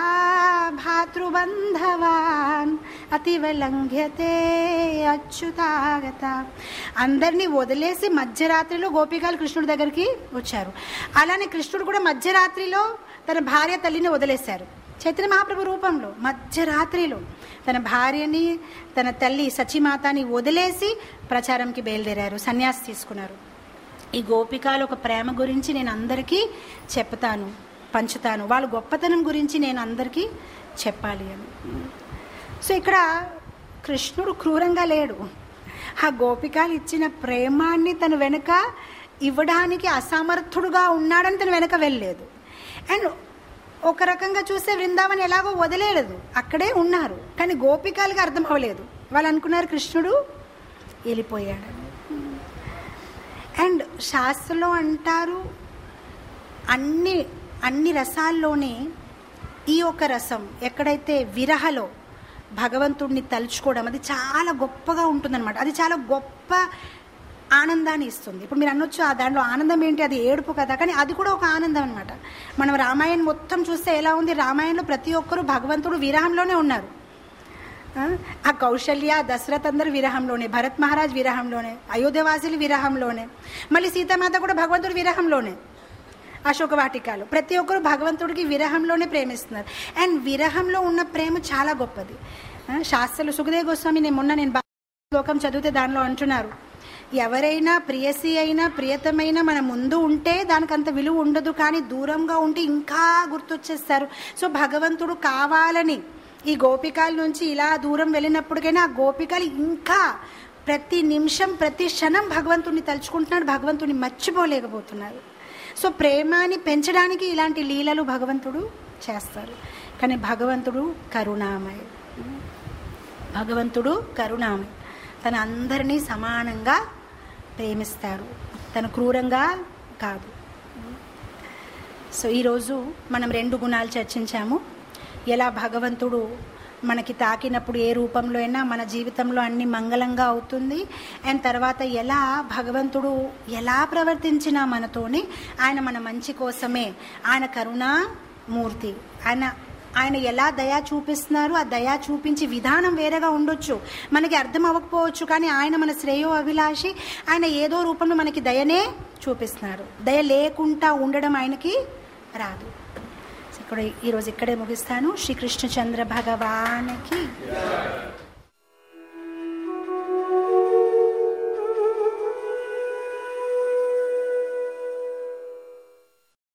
భాతృబంధవాన్ అతివ లంఘ్యతే అచ్యుతాగత అందరినీ వదిలేసి మధ్యరాత్రిలో గోపికలు కృష్ణుడి దగ్గరికి వచ్చారు అలానే కృష్ణుడు కూడా మధ్యరాత్రిలో తన భార్య తల్లిని వదిలేశారు చైతన్య మహాప్రభు రూపంలో మధ్యరాత్రిలో తన భార్యని తన తల్లి సచిమాతని వదిలేసి ప్రచారంకి బయలుదేరారు సన్యాసి తీసుకున్నారు ఈ గోపికలు ఒక ప్రేమ గురించి నేను అందరికీ చెప్తాను పంచుతాను వాళ్ళ గొప్పతనం గురించి నేను అందరికీ చెప్పాలి అని సో ఇక్కడ కృష్ణుడు క్రూరంగా లేడు ఆ గోపికలు ఇచ్చిన ప్రేమాన్ని తన వెనుక ఇవ్వడానికి అసమర్థుడుగా ఉన్నాడని తన వెనుక వెళ్ళలేదు అండ్ ఒక రకంగా చూస్తే బృందావన్ ఎలాగో వదిలేదు అక్కడే ఉన్నారు కానీ గోపికలకి అర్థం అవ్వలేదు వాళ్ళు అనుకున్నారు కృష్ణుడు వెళ్ళిపోయాడని అండ్ శాస్త్రంలో అంటారు అన్ని అన్ని రసాల్లోనే ఈ ఒక రసం ఎక్కడైతే విరహలో భగవంతుడిని తలుచుకోవడం అది చాలా గొప్పగా ఉంటుందన్నమాట అది చాలా గొప్ప ఆనందాన్ని ఇస్తుంది ఇప్పుడు మీరు అనొచ్చు ఆ దాంట్లో ఆనందం ఏంటి అది ఏడుపు కదా కానీ అది కూడా ఒక ఆనందం అనమాట మనం రామాయణం మొత్తం చూస్తే ఎలా ఉంది రామాయణంలో ప్రతి ఒక్కరు భగవంతుడు విరహంలోనే ఉన్నారు ఆ, ఆ కౌశల్య దశరథ్ అందరు విరహంలోనే భరత్ మహారాజ్ విరహంలోనే అయోధ్యవాసులు విరహంలోనే మళ్ళీ సీతామాత కూడా భగవంతుడు విరహంలోనే అశోక వాటికాలు ప్రతి ఒక్కరు భగవంతుడికి విరహంలోనే ప్రేమిస్తున్నారు అండ్ విరహంలో ఉన్న ప్రేమ చాలా గొప్పది ఆ, శాస్త్రులు సుఖదేవ్ గోస్వామి నేను మొన్న నేను బా- శ్లోకం చదివితే దానిలో అంటున్నారు ఎవరైనా ప్రియసి అయినా ప్రియతమైన మన ముందు ఉంటే దానికి అంత విలువ ఉండదు కానీ దూరంగా ఉంటే ఇంకా గుర్తొచ్చేస్తారు సో భగవంతుడు కావాలని ఈ గోపికల నుంచి ఇలా దూరం వెళ్ళినప్పటికైనా ఆ గోపికలు ఇంకా ప్రతి నిమిషం ప్రతి క్షణం భగవంతుడిని తలుచుకుంటున్నాడు భగవంతుడిని మర్చిపోలేకపోతున్నారు సో ప్రేమాని పెంచడానికి ఇలాంటి లీలలు భగవంతుడు చేస్తారు కానీ భగవంతుడు కరుణామయ భగవంతుడు కరుణామయ తన అందరినీ సమానంగా ప్రేమిస్తారు తను క్రూరంగా కాదు సో ఈరోజు మనం రెండు గుణాలు చర్చించాము ఎలా భగవంతుడు మనకి తాకినప్పుడు ఏ రూపంలో అయినా మన జీవితంలో అన్ని మంగళంగా అవుతుంది అండ్ తర్వాత ఎలా భగవంతుడు ఎలా ప్రవర్తించినా మనతోని ఆయన మన మంచి కోసమే ఆయన కరుణామూర్తి ఆయన ఆయన ఎలా దయా చూపిస్తున్నారు ఆ దయా చూపించి విధానం వేరేగా ఉండొచ్చు మనకి అర్థం అవ్వకపోవచ్చు కానీ ఆయన మన శ్రేయో అభిలాషి ఆయన ఏదో రూపంలో మనకి దయనే చూపిస్తున్నారు దయ లేకుండా ఉండడం ఆయనకి రాదు సో ఇక్కడ ఈరోజు ఇక్కడే ముగిస్తాను శ్రీకృష్ణచంద్ర భగవానికి